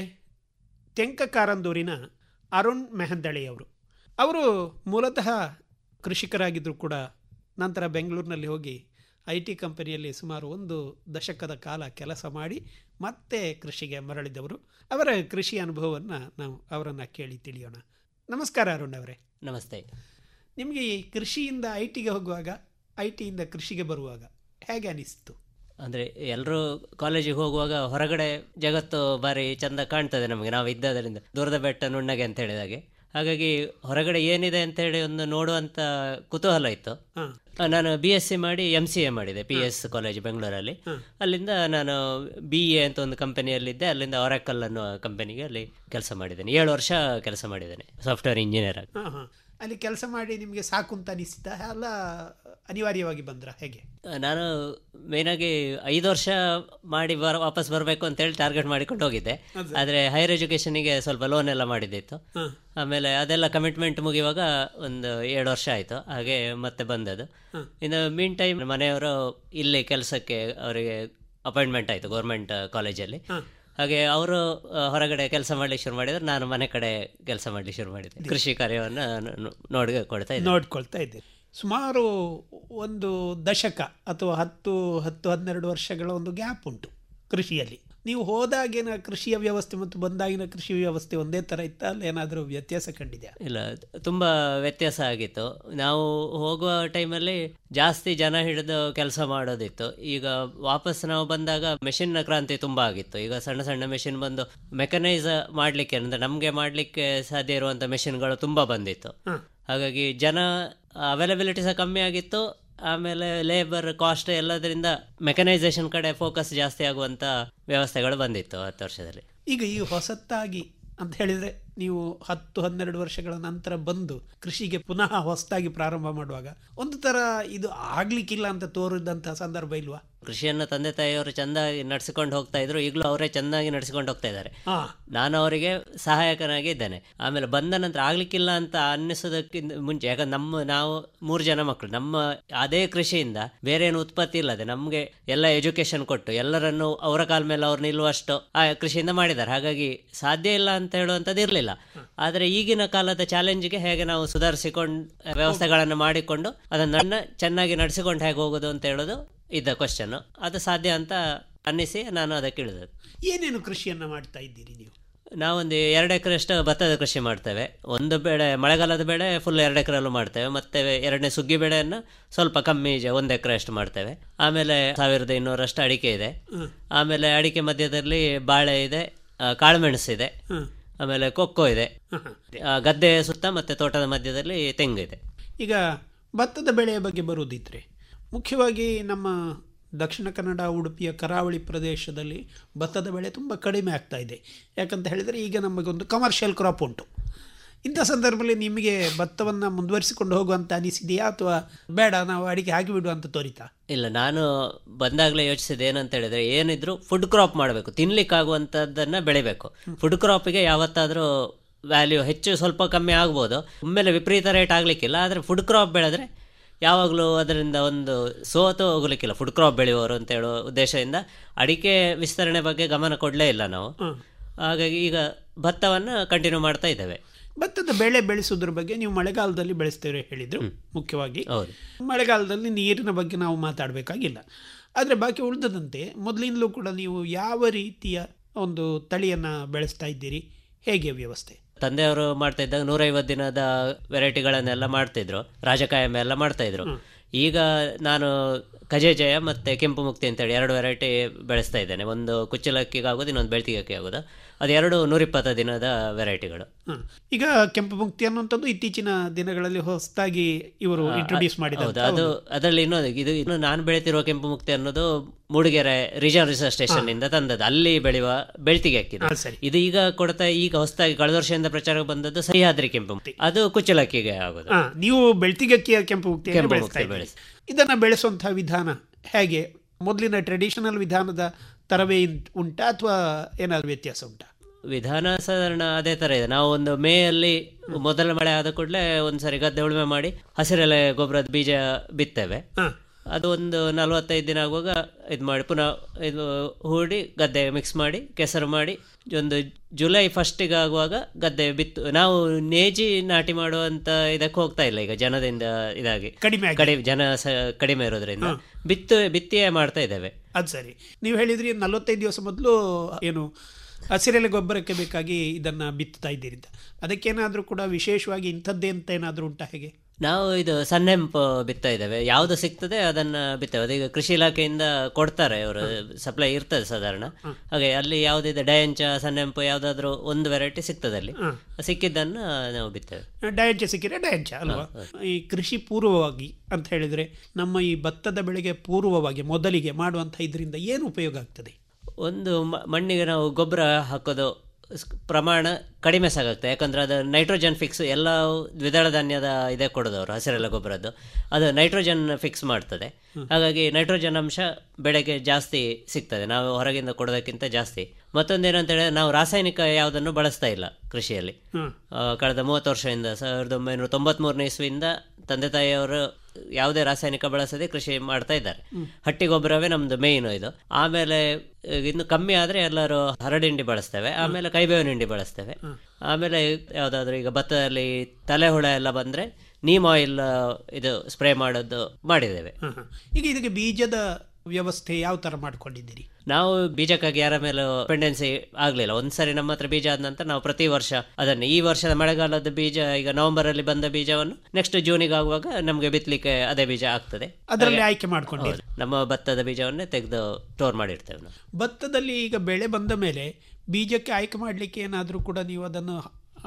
ತೆಂಕ ಕಾರಂದೂರಿನ ಅರುಣ್ ಮೆಹಂದಳೆಯವರು ಅವರು ಮೂಲತಃ ಕೃಷಿಕರಾಗಿದ್ದರೂ ಕೂಡ ನಂತರ ಬೆಂಗಳೂರಿನಲ್ಲಿ ಹೋಗಿ ಐ ಟಿ ಕಂಪನಿಯಲ್ಲಿ ಸುಮಾರು ಒಂದು ದಶಕದ ಕಾಲ ಕೆಲಸ ಮಾಡಿ ಮತ್ತೆ ಕೃಷಿಗೆ ಮರಳಿದವರು ಅವರ ಕೃಷಿ ಅನುಭವವನ್ನು ನಾವು ಅವರನ್ನು ಕೇಳಿ ತಿಳಿಯೋಣ ನಮಸ್ಕಾರ ಅರುಣ್ ಅವರೇ ನಮಸ್ತೆ ನಿಮಗೆ ಈ ಕೃಷಿಯಿಂದ ಐ ಟಿಗೆ ಹೋಗುವಾಗ ಐ ಟಿಯಿಂದ ಕೃಷಿಗೆ ಬರುವಾಗ ಹೇಗೆ ಅನಿಸ್ತು ಅಂದರೆ ಎಲ್ಲರೂ ಕಾಲೇಜಿಗೆ ಹೋಗುವಾಗ ಹೊರಗಡೆ ಜಗತ್ತು ಭಾರಿ ಚಂದ ಕಾಣ್ತದೆ ನಮಗೆ ನಾವು ಇದ್ದದರಿಂದ ದೂರದ ಬೆಟ್ಟ ನುಣ್ಣಗೆ ಅಂತ ಹೇಳಿದಾಗೆ ಹಾಗಾಗಿ ಹೊರಗಡೆ ಏನಿದೆ ಅಂತ ಹೇಳಿ ಒಂದು ನೋಡುವಂಥ ಕುತೂಹಲ ಇತ್ತು ಆ, ನಾನು ಬಿ ಎಸ್ ಸಿ ಮಾಡಿ ಎಮ್ ಸಿ ಎ ಮಾಡಿದೆ ಪಿ ಎಸ್ ಕಾಲೇಜ್ ಬೆಂಗಳೂರಲ್ಲಿ ಅಲ್ಲಿಂದ ನಾನು ಬಿ ಎ ಅಂತ ಒಂದು ಕಂಪನಿಯಲ್ಲಿದ್ದೆ ಅಲ್ಲಿಂದ ಒರಾಕಲ್ ಅನ್ನೋ ಕಂಪನಿಗೆ ಅಲ್ಲಿ ಕೆಲಸ ಮಾಡಿದ್ದೇನೆ ಏಳು ವರ್ಷ ಕೆಲಸ ಮಾಡಿದ್ದೇನೆ ಸಾಫ್ಟ್ವೇರ್ ಇಂಜಿನಿಯರ್ ಆಗಿ ಹಾಂ ಹಾಂ ಅಲ್ಲಿ ಕೆಲಸ ಮಾಡಿ ನಿಮಗೆ ಸಾಕು ಅಂತ ಅನಿಸಿತ ಅಲ್ಲ ಅನಿವಾರ್ಯವಾಗಿ ಬಂದ್ರ ಹೇಗೆ ನಾನು ಮೇಯ್ನಾಗಿ ಐದು ವರ್ಷ ಮಾಡಿ ಬರ ವಾಪಸ್ ಬರಬೇಕು ಅಂತೇಳಿ ಟಾರ್ಗೆಟ್ ಮಾಡಿಕೊಂಡು ಹೋಗಿದ್ದೆ ಅದು. ಆದರೆ ಹೈಯರ್ ಎಜುಕೇಷನಿಗೆ ಸ್ವಲ್ಪ ಲೋನ್ ಎಲ್ಲ ಮಾಡಿದ್ದಿತ್ತು ಹಾಂ. ಆಮೇಲೆ ಅದೆಲ್ಲ ಕಮಿಟ್ಮೆಂಟ್ ಮುಗಿಯುವಾಗ ಒಂದು ಏಳು ವರ್ಷ ಆಯಿತು ಹಾಗೆ ಮತ್ತೆ ಬಂದದ್ದು ಹಾಂ. ಇನ್ನು ಮೀನ್ ಟೈಮ್ ಮನೆಯವರು ಇಲ್ಲಿ ಕೆಲಸಕ್ಕೆ ಅವರಿಗೆ ಅಪಾಯಿಂಟ್ಮೆಂಟ್ ಆಯಿತು ಗೌರ್ಮೆಂಟ್ ಕಾಲೇಜಲ್ಲಿ ಹಾಂ. ಹಾಗೆ ಅವರು ಹೊರಗಡೆ ಕೆಲಸ ಮಾಡ್ಲಿಕ್ಕೆ ಶುರು ಮಾಡಿದ್ರು ನಾನು ಮನೆ ಕಡೆ ಕೆಲಸ ಮಾಡ್ಲಿಕ್ಕೆ ಶುರು ಮಾಡಿದ್ದೆ ಕೃಷಿ ಕಾರ್ಯವನ್ನು ನೋಡಿ ಕೊಡ್ತಾ ಇದ್ದೆ ನೋಡ್ಕೊಳ್ತಾ ಇದ್ದೀರಿ ಸುಮಾರು ಒಂದು ದಶಕ ಅಥವಾ ಹತ್ತು ಹತ್ತು ಹನ್ನೆರಡು ವರ್ಷಗಳ ಒಂದು ಗ್ಯಾಪ್ ಉಂಟು ಕೃಷಿಯಲ್ಲಿ ನೀವು ಹೋದಾಗಿನ ಕೃಷಿಯ ವ್ಯವಸ್ಥೆ ಮತ್ತು ಬಂದಾಗಿನ ಕೃಷಿ ವ್ಯವಸ್ಥೆ ಒಂದೇ ಥರ ಇತ್ತ ಅಲ್ಲಿ ಏನಾದರೂ ವ್ಯತ್ಯಾಸ ಕಂಡಿದೆಯಾ ಇಲ್ಲ ತುಂಬ ವ್ಯತ್ಯಾಸ ಆಗಿತ್ತು ನಾವು ಹೋಗುವ ಟೈಮಲ್ಲಿ ಜಾಸ್ತಿ ಜನ ಹಿಡಿದು ಕೆಲಸ ಮಾಡೋದಿತ್ತು ಈಗ ವಾಪಸ್ ನಾವು ಬಂದಾಗ ಮೆಷಿನ್ನ ಕ್ರಾಂತಿ ತುಂಬ ಆಗಿತ್ತು ಈಗ ಸಣ್ಣ ಸಣ್ಣ ಮೆಷಿನ್ ಬಂದು ಮೆಕನೈಸ್ ಮಾಡಲಿಕ್ಕೆ ಅಂದರೆ ನಮಗೆ ಮಾಡಲಿಕ್ಕೆ ಸಾಧ್ಯ ಇರುವಂಥ ಮೆಷಿನ್ಗಳು ತುಂಬ ಬಂದಿತ್ತು ಹ. ಹಾಗಾಗಿ ಜನ ಅವೈಲಬಿಲಿಟಿ ಸಹ ಕಮ್ಮಿ ಆಗಿತ್ತು ಆಮೇಲೆ ಲೇಬರ್ ಕಾಸ್ಟ್ ಎಲ್ಲದರಿಂದ ಮೆಕನೈಸೇಷನ್ ಕಡೆ ಫೋಕಸ್ ಜಾಸ್ತಿ ಆಗುವಂಥ ವ್ಯವಸ್ಥೆಗಳು ಬಂದಿತ್ತು ಹತ್ತು ವರ್ಷದಲ್ಲಿ ಈಗ ಈ ಹೊಸತಾಗಿ ಅಂತ ಹೇಳಿದರೆ ನೀವು ಹತ್ತು ಹನ್ನೆರಡು ವರ್ಷಗಳ ನಂತರ ಬಂದು ಕೃಷಿಗೆ ಪುನಃ ಹೊಸದಾಗಿ ಪ್ರಾರಂಭ ಮಾಡುವಾಗ ಒಂದು ಥರ ಇದು ಆಗ್ಲಿಕ್ಕಿಲ್ಲ ಅಂತ ತೋರಿದಂತಹ ಸಂದರ್ಭ ಇಲ್ವಾ ಕೃಷಿಯನ್ನು ತಂದೆ ತಾಯಿಯವರು ಚೆಂದಾಗಿ ನಡೆಸಿಕೊಂಡು ಹೋಗ್ತಾ ಇದ್ರು ಈಗಲೂ ಅವರೇ ಚೆಂದಾಗಿ ನಡೆಸಿಕೊಂಡು ಹೋಗ್ತಾ ಇದ್ದಾರೆ ಹಾ. ನಾನು ಅವರಿಗೆ ಸಹಾಯಕನಾಗಿ ಇದ್ದೇನೆ ಆಮೇಲೆ ಬಂದ ನಂತರ ಆಗ್ಲಿಕ್ಕಿಲ್ಲ ಅಂತ ಅನ್ನಿಸೋದಕ್ಕಿಂತ ಮುಂಚೆ ಯಾಕಂದ್ರೆ ನಮ್ಮ ನಾವು ಮೂರು ಜನ ಮಕ್ಕಳು ನಮ್ಮ ಅದೇ ಕೃಷಿಯಿಂದ ಬೇರೆ ಏನು ಉತ್ಪತ್ತಿ ಇಲ್ಲದೆ ನಮಗೆ ಎಲ್ಲ ಎಜುಕೇಶನ್ ಕೊಟ್ಟು ಎಲ್ಲರನ್ನು ಅವರ ಕಾಲ ಮೇಲೆ ಅವ್ರು ನಿಲ್ಲುವಷ್ಟು ಆ ಕೃಷಿಯಿಂದ ಮಾಡಿದ್ದಾರೆ ಹಾಗಾಗಿ ಸಾಧ್ಯ ಇಲ್ಲ ಅಂತ ಹೇಳುವಂಥದ್ದು ಇರಲಿಲ್ಲ ಆದರೆ ಈಗಿನ ಕಾಲದ ಚಾಲೆಂಜ್ಗೆ ಹೇಗೆ ನಾವು ಸುಧಾರಿಸಿಕೊಂಡು ವ್ಯವಸ್ಥೆಗಳನ್ನು ಮಾಡಿಕೊಂಡು ಅದನ್ನು ಚೆನ್ನಾಗಿ ನಡೆಸಿಕೊಂಡು ಹೇಗೆ ಹೋಗೋದು ಅಂತ ಹೇಳೋದು ಇದ್ದ ಕ್ವಶನ್ ಅದು ಸಾಧ್ಯ ಅಂತ ಅನ್ನಿಸಿ ನಾನು ಅದಕ್ಕೆ ಇಳಿದದ್ದು ಏನೇನು ಕೃಷಿಯನ್ನ ಮಾಡ್ತಾ ಇದ್ದೀರಿ ನೀವು ನಾವೊಂದು ಎರಡು ಎಕರೆಷ್ಟು ಭತ್ತದ ಕೃಷಿ ಮಾಡ್ತೇವೆ ಒಂದು ಬೆಳೆ ಮಳೆಗಾಲದ ಬೆಳೆ ಫುಲ್ ಎರಡು ಎಕರೆಲ್ಲೂ ಮಾಡ್ತೇವೆ ಮತ್ತೆ ಎರಡನೇ ಸುಗ್ಗಿ ಬೆಳೆಯನ್ನು ಸ್ವಲ್ಪ ಕಮ್ಮಿ ಜ- ಒಂದು ಎಕರೆ ಅಷ್ಟು ಮಾಡ್ತೇವೆ ಆಮೇಲೆ ಸಾವಿರದ ಇನ್ನೂರಷ್ಟು ಅಡಿಕೆ ಇದೆ ಹ್ಮ್. ಆಮೇಲೆ ಅಡಿಕೆ ಮಧ್ಯದಲ್ಲಿ ಬಾಳೆ ಇದೆ ಆ, ಕಾಳುಮೆಣಸು ಇದೆ ಹ್ಮ್. ಆಮೇಲೆ ಕೊಕ್ಕೋ ಇದೆ ಆ, ಗದ್ದೆ ಸುತ್ತ ಮತ್ತೆ ತೋಟದ ಮಧ್ಯದಲ್ಲಿ ತೆಂಗು ಇದೆ ಈಗ ಭತ್ತದ ಬೆಳೆಯ ಬಗ್ಗೆ ಬರುವುದಿದ್ರೆ ಮುಖ್ಯವಾಗಿ ನಮ್ಮ ದಕ್ಷಿಣ ಕನ್ನಡ ಉಡುಪಿಯ ಕರಾವಳಿ ಪ್ರದೇಶದಲ್ಲಿ ಭತ್ತದ ಬೆಳೆ ತುಂಬ ಕಡಿಮೆ ಆಗ್ತಾ ಇದೆ ಯಾಕಂತ ಹೇಳಿದರೆ ಈಗ ನಮಗೊಂದು ಕಮರ್ಷಿಯಲ್ ಕ್ರಾಪ್ ಉಂಟು ಇಂಥ ಸಂದರ್ಭದಲ್ಲಿ ನಿಮಗೆ ಭತ್ತವನ್ನು ಮುಂದುವರಿಸಿಕೊಂಡು ಹೋಗುವಂತ ಅನಿಸಿದೆಯಾ ಅಥವಾ ಬೇಡ ನಾವು ಅಡಿಕೆ ಹಾಕಿಬಿಡುವ ಅಂತ ತೋರಿತಾ ಇಲ್ಲ ನಾನು ಬಂದಾಗಲೇ ಯೋಚಿಸಿದೆ ಏನಂತ ಹೇಳಿದ್ರೆ ಏನಿದ್ರು ಫುಡ್ ಕ್ರಾಪ್ ಮಾಡಬೇಕು ತಿನ್ಲಿಕ್ಕಾಗುವಂಥದ್ದನ್ನು ಬೆಳಿಬೇಕು ಫುಡ್ ಕ್ರಾಪಿಗೆ ಯಾವತ್ತಾದರೂ ವ್ಯಾಲ್ಯೂ ಹೆಚ್ಚು ಸ್ವಲ್ಪ ಕಮ್ಮಿ ಆಗ್ಬೋದು ಒಮ್ಮೆಲೆ ವಿಪರೀತ ರೇಟ್ ಆಗಲಿಕ್ಕಿಲ್ಲ ಆದರೆ ಫುಡ್ ಕ್ರಾಪ್ ಬೆಳೆದ್ರೆ ಯಾವಾಗಲೂ ಅದರಿಂದ ಒಂದು ಸೋತು ಹೋಗ್ಲಿಕ್ಕಿಲ್ಲ ಫುಡ್ ಕ್ರಾಪ್ ಬೆಳೆಯುವವರು ಅಂತ ಹೇಳೋ ಉದ್ದೇಶದಿಂದ ಅಡಿಕೆ ವಿಸ್ತರಣೆ ಬಗ್ಗೆ ಗಮನ ಕೊಡಲೇ ಇಲ್ಲ ನಾವು ಹಾಗಾಗಿ ಈಗ ಭತ್ತವನ್ನು ಕಂಟಿನ್ಯೂ ಮಾಡ್ತಾ ಇದ್ದೇವೆ ಭತ್ತದ ಬೆಳೆ ಬೆಳೆಸೋದ್ರ ಬಗ್ಗೆ ನೀವು ಮಳೆಗಾಲದಲ್ಲಿ ಬೆಳೆಸ್ತೇವೆ ಹೇಳಿದ್ರು ಮುಖ್ಯವಾಗಿ ಹೌದು ಮಳೆಗಾಲದಲ್ಲಿ ನೀರಿನ ಬಗ್ಗೆ ನಾವು ಮಾತಾಡಬೇಕಾಗಿಲ್ಲ ಆದರೆ ಬಾಕಿ ಉಳಿದದಂತೆ ಮೊದಲಿಂದಲೂ ಕೂಡ ನೀವು ಯಾವ ರೀತಿಯ ಒಂದು ತಳಿಯನ್ನು ಬೆಳೆಸ್ತಾ ಇದ್ದೀರಿ ಹೇಗೆ ವ್ಯವಸ್ಥೆ ತಂದೆಯವರು ಮಾಡ್ತಾ ಇದ್ದಾಗ ನೂರೈವತ್ತು ದಿನದ ವೆರೈಟಿಗಳನ್ನೆಲ್ಲ ಮಾಡ್ತಿದ್ರು ರಾಜಕಾಯಮ ಎಲ್ಲ ಮಾಡ್ತಾ ಇದ್ರು ಈಗ ನಾನು ಕಜೇಜಯ ಮತ್ತೆ ಕೆಂಪು ಮುಕ್ತಿ ಅಂತೇಳಿ ಎರಡು ವೆರೈಟಿ ಬೆಳೆಸ್ತಾ ಇದ್ದೇನೆ ಒಂದು ಕುಚ್ಚಲಕ್ಕಿಗೆ ಆಗೋದು ಇನ್ನೊಂದು ಬೆಳ್ತಿಗಕ್ಕೆ ಆಗೋದು ಅದೆರಡು ನೂರಿಪ್ಪತ್ತು ದಿನದ ವೆರೈಟಿಗಳು ಹ. ಈಗ ಕೆಂಪು ಮುಕ್ತಿ ಅನ್ನುವಂಥದ್ದು ಇತ್ತೀಚಿನ ದಿನಗಳಲ್ಲಿ ಹೊಸದಾಗಿ ಇವರು ಇಂಟ್ರೊಡ್ಯೂಸ್ ಮಾಡಿದ ಹೌದು ಅದು ಅದರಲ್ಲಿ ಇನ್ನೊಂದು ಇದು ಇನ್ನು ನಾನು ಬೆಳೆತಿರುವ ಕೆಂಪು ಮುಕ್ತಿ ಅನ್ನೋದು ಮೂಡಿಗೆರೆ ರಿಜನ್ ರಿಸರ್ಚ್ ಸ್ಟೇಷನ್ ಇಂದ ತಂದದ್ದು ಅಲ್ಲಿ ಬೆಳೆಯುವ ಬೆಳ್ತಿಗೆ ಅಕ್ಕಿದು ಹಾ, ಸರಿ. ಇದು ಈಗ ಕೊಡ್ತಾ ಈಗ ಹೊಸದಾಗಿ ಕಳೆದ ವರ್ಷದಿಂದ ಪ್ರಚಾರಕ್ಕೆ ಬಂದದ್ದು ಸಹ್ಯಾದ್ರಿ ಕೆಂಪು ಮುಕ್ತಿ ಅದು ಕುಚ್ಚಲಕ್ಕಿಗೆ ಆಗೋದು ಹಾ, ನೀವು ಬೆಳ್ತಿಗಕ್ಕಿಯ ಕೆಂಪು ಮುಕ್ತಿಯನ್ನು ಕೆಂಪು ಬೆಳೆಸ್ತಾ ಮುಕ್ತಿ ಇದ್ದೀರಿ ಬೆಳೆಸಿ. ಇದನ್ನು ಬೆಳೆಸುವಂತಹ ವಿಧಾನ ಹೇಗೆ ಮೊದಲಿನ ಟ್ರೆಡಿಷನಲ್ ವಿಧಾನದ ತರವೇ ಇನ್- ಉಂಟಾ ಅಥವಾ ಏನಾದ್ರು ವ್ಯತ್ಯಾಸ ಉಂಟಾ ವಿಧಾನ ಸಾಧಾರಣ ಅದೇ ತರ ಇದೆ ನಾವು ಒಂದು ಮೇ ಅಲ್ಲಿ ಮೊದಲ ಮಳೆ ಆದ ಕೂಡಲೇ ಒಂದ್ಸರಿ ಗದ್ದೆ ಉಳುಮೆ ಮಾಡಿ ಹಸಿರೆಲೆ ಗೊಬ್ಬರದ ಬೀಜ ಬಿತ್ತೇವೆ ಅದು ಒಂದು ನಲವತ್ತೈದು ದಿನ ಆಗುವಾಗ ಇದು ಮಾಡಿ ಪುನಃ ಇದು ಹೂಡಿ ಗದ್ದೆ ಮಿಕ್ಸ್ ಮಾಡಿ ಕೆಸರು ಮಾಡಿ ಒಂದು ಜುಲೈ ಫಸ್ಟಿಗೆ ಆಗುವಾಗ ಗದ್ದೆ ಬಿತ್ತು ನಾವು ನೇಜಿ ನಾಟಿ ಮಾಡುವಂತ ಇದಕ್ಕೆ ಹೋಗ್ತಾ ಇಲ್ಲ ಈಗ ಜನದಿಂದ ಇದಾಗಿ ಕಡಿಮೆ ಕಡಿಮೆ ಜನ ಸ- ಕಡಿಮೆ ಇರೋದ್ರಿಂದ ಬಿತ್ತು ಬಿತ್ತಿಯೇ ಮಾಡ್ತಾ ಇದ್ದೇವೆ ಅದು ಸರಿ ನೀವು ಹೇಳಿದ್ರಿ ನಲವತ್ತೈದು ದಿವಸ ಮೊದಲು ಏನು ಹಸಿರೆಲೆ ಗೊಬ್ಬರಕ್ಕೆ ಬೇಕಾಗಿ ಇದನ್ನ ಬಿತ್ತುತ್ತಾ ಇದ್ದೀರಿ ಅಂತ ಅದಕ್ಕೇನಾದರೂ ಕೂಡ ವಿಶೇಷವಾಗಿ ಇಂಥದ್ದೇ ಅಂತ ಏನಾದರೂ ಉಂಟಾ ಹೇಗೆ ನಾವು ಇದು ಸನ್ನೆಂಪು ಬಿತ್ತಾ ಇದ್ದೇವೆ ಯಾವುದು ಸಿಗ್ತದೆ ಅದನ್ನ ಬಿತ್ತೇವೆ ಅದೀಗ ಕೃಷಿ ಇಲಾಖೆಯಿಂದ ಕೊಡ್ತಾರೆ ಅವರು ಸಪ್ಲೈ ಇರ್ತದೆ ಸಾಧಾರಣ ಹಾಗೆ ಅಲ್ಲಿ ಯಾವುದಿದೆ ಡಯಂಚ ಸನ್ನೆಂಪು ಯಾವುದಾದ್ರೂ ಒಂದು ವೆರೈಟಿ ಸಿಗ್ತದೆ ಅಲ್ಲಿ ಸಿಕ್ಕಿದ್ದನ್ನ ನಾವು ಬಿತ್ತೇವೆ ಡಯಂಚ ಸಿಕ್ಕಿದ್ರೆ ಡಯಂಚ ಅಲ್ವಾ ಈ ಕೃಷಿ ಪೂರ್ವವಾಗಿ ಅಂತ ಹೇಳಿದ್ರೆ ನಮ್ಮ ಈ ಭತ್ತದ ಬೆಳೆಗೆ ಪೂರ್ವವಾಗಿ ಮೊದಲಿಗೆ ಮಾಡುವಂಥ ಇದರಿಂದ ಏನು ಉಪಯೋಗ ಆಗ್ತದೆ ಒಂದು ಮ- ಮಣ್ಣಿಗೆ ನಾವು ಗೊಬ್ಬರ ಹಾಕೋದು ಸ್- ಪ್ರಮಾಣ ಕಡಿಮೆ ಸಾಕಾಗ್ತದೆ ಯಾಕಂದ್ರೆ ಅದು ನೈಟ್ರೋಜನ್ ಫಿಕ್ಸ್ ಎಲ್ಲ ದ್ವಿದಳ ಧಾನ್ಯದ ಇದೇ ಕೊಡೋದವರು ಹಸಿರೆಲ್ಲ ಗೊಬ್ಬರದ್ದು ಅದು ನೈಟ್ರೋಜನ್ ಫಿಕ್ಸ್ ಮಾಡ್ತದೆ ಹಾಗಾಗಿ ನೈಟ್ರೋಜನ್ ಅಂಶ ಬೆಳೆಗೆ ಜಾಸ್ತಿ ಸಿಗ್ತದೆ ನಾವು ಹೊರಗಿಂದ ಕೊಡೋದಕ್ಕಿಂತ ಜಾಸ್ತಿ ಮತ್ತೊಂದೇನಂತ ಹೇಳಿದ್ರೆ ನಾವು ರಾಸಾಯನಿಕ ಯಾವುದನ್ನು ಬಳಸ್ತಾ ಇಲ್ಲ ಕೃಷಿಯಲ್ಲಿ ಹ್ಮ್. ಆ, ಕಳೆದ ಮೂವತ್ತು ವರ್ಷದಿಂದ ಸಾವಿರದ ಒಂಬೈನೂರ ತೊಂಬತ್ಮೂರನೇ ಇಸ್ವಿಯಿಂದ ತಂದೆ ತಾಯಿಯವರು ಯಾವುದೇ ರಾಸಾಯನಿಕ ಬಳಸದೆ ಕೃಷಿ ಮಾಡ್ತಾ ಇದ್ದಾರೆ ಹ್ಮ್. ಹಟ್ಟಿ ಗೊಬ್ಬರವೇ ನಮ್ದು ಮೇಯ್ನು ಇದು ಆಮೇಲೆ ಆ, ಇನ್ನು ಕಮ್ಮಿ ಆದ್ರೆ ಎಲ್ಲರೂ ಹರಡಿಂಡಿ ಬಳಸ್ತೇವೆ ಆಮೇಲೆ ಕೈಬೇವಿನ ಹಿಂಡಿ ಬಳಸ್ತೇವೆ ಆಮೇಲೆ ಯಾವ್ದಾದ್ರು ಈಗ ಭತ್ತದಲ್ಲಿ ತಲೆ ಹುಳ ಎಲ್ಲ ಬಂದ್ರೆ ನೀಮ್ ಆಯಿಲ್ ಇದು ಸ್ಪ್ರೇ ಮಾಡೋದು ಮಾಡಿದ್ದೇವೆ ಹ, ಹ. ಈಗ ಇದಕ್ಕೆ ಬೀಜದ ವ್ಯವಸ್ಥೆ ಯಾವ ತರ ಮಾಡ್ಕೊಂಡಿದ್ದೀರಿ ನಾವು ಬೀಜಕ್ಕಾಗಿ ಯಾರ ಮೇಲೂ ಡಿಪೆಂಡೆನ್ಸಿ ಆಗ್ಲಿಲ್ಲ ಒಂದ್ಸರಿ ನಮ್ಮ ಹತ್ರ ಬೀಜ ಆದ ನಂತರ ನಾವು ಪ್ರತಿ ವರ್ಷ ಅದನ್ನು ಈ ವರ್ಷದ ಮಳೆಗಾಲದ ಬೀಜ ಈಗ ನವೆಂಬರ್ ಅಲ್ಲಿ ಬಂದ ಬೀಜವನ್ನು ನೆಕ್ಸ್ಟ್ ಜೂನಿಗೆ ಆಗುವಾಗ ನಮಗೆ ಬಿತ್ತಲಿಕ್ಕೆ ಅದೇ ಬೀಜ ಆಗ್ತದೆ ಅದರಲ್ಲಿ ಹಾಗೆ- ಆಯ್ಕೆ ಮಾಡ್ಕೊಂಡಿರಿ ಹೌದು. ನಮ್ಮ ಭತ್ತದ ಬೀಜವನ್ನೇ ತೆಗೆದು ಸ್ಟೋರ್ ಮಾಡಿರ್ತೇವೆ ನಾವು ಭತ್ತದಲ್ಲಿ ಈಗ ಬೆಳೆ ಬಂದ ಮೇಲೆ ಬೀಜಕ್ಕೆ ಆಯ್ಕೆ ಮಾಡಲಿಕ್ಕೆ ಏನಾದರೂ ಕೂಡ ನೀವು ಅದನ್ನು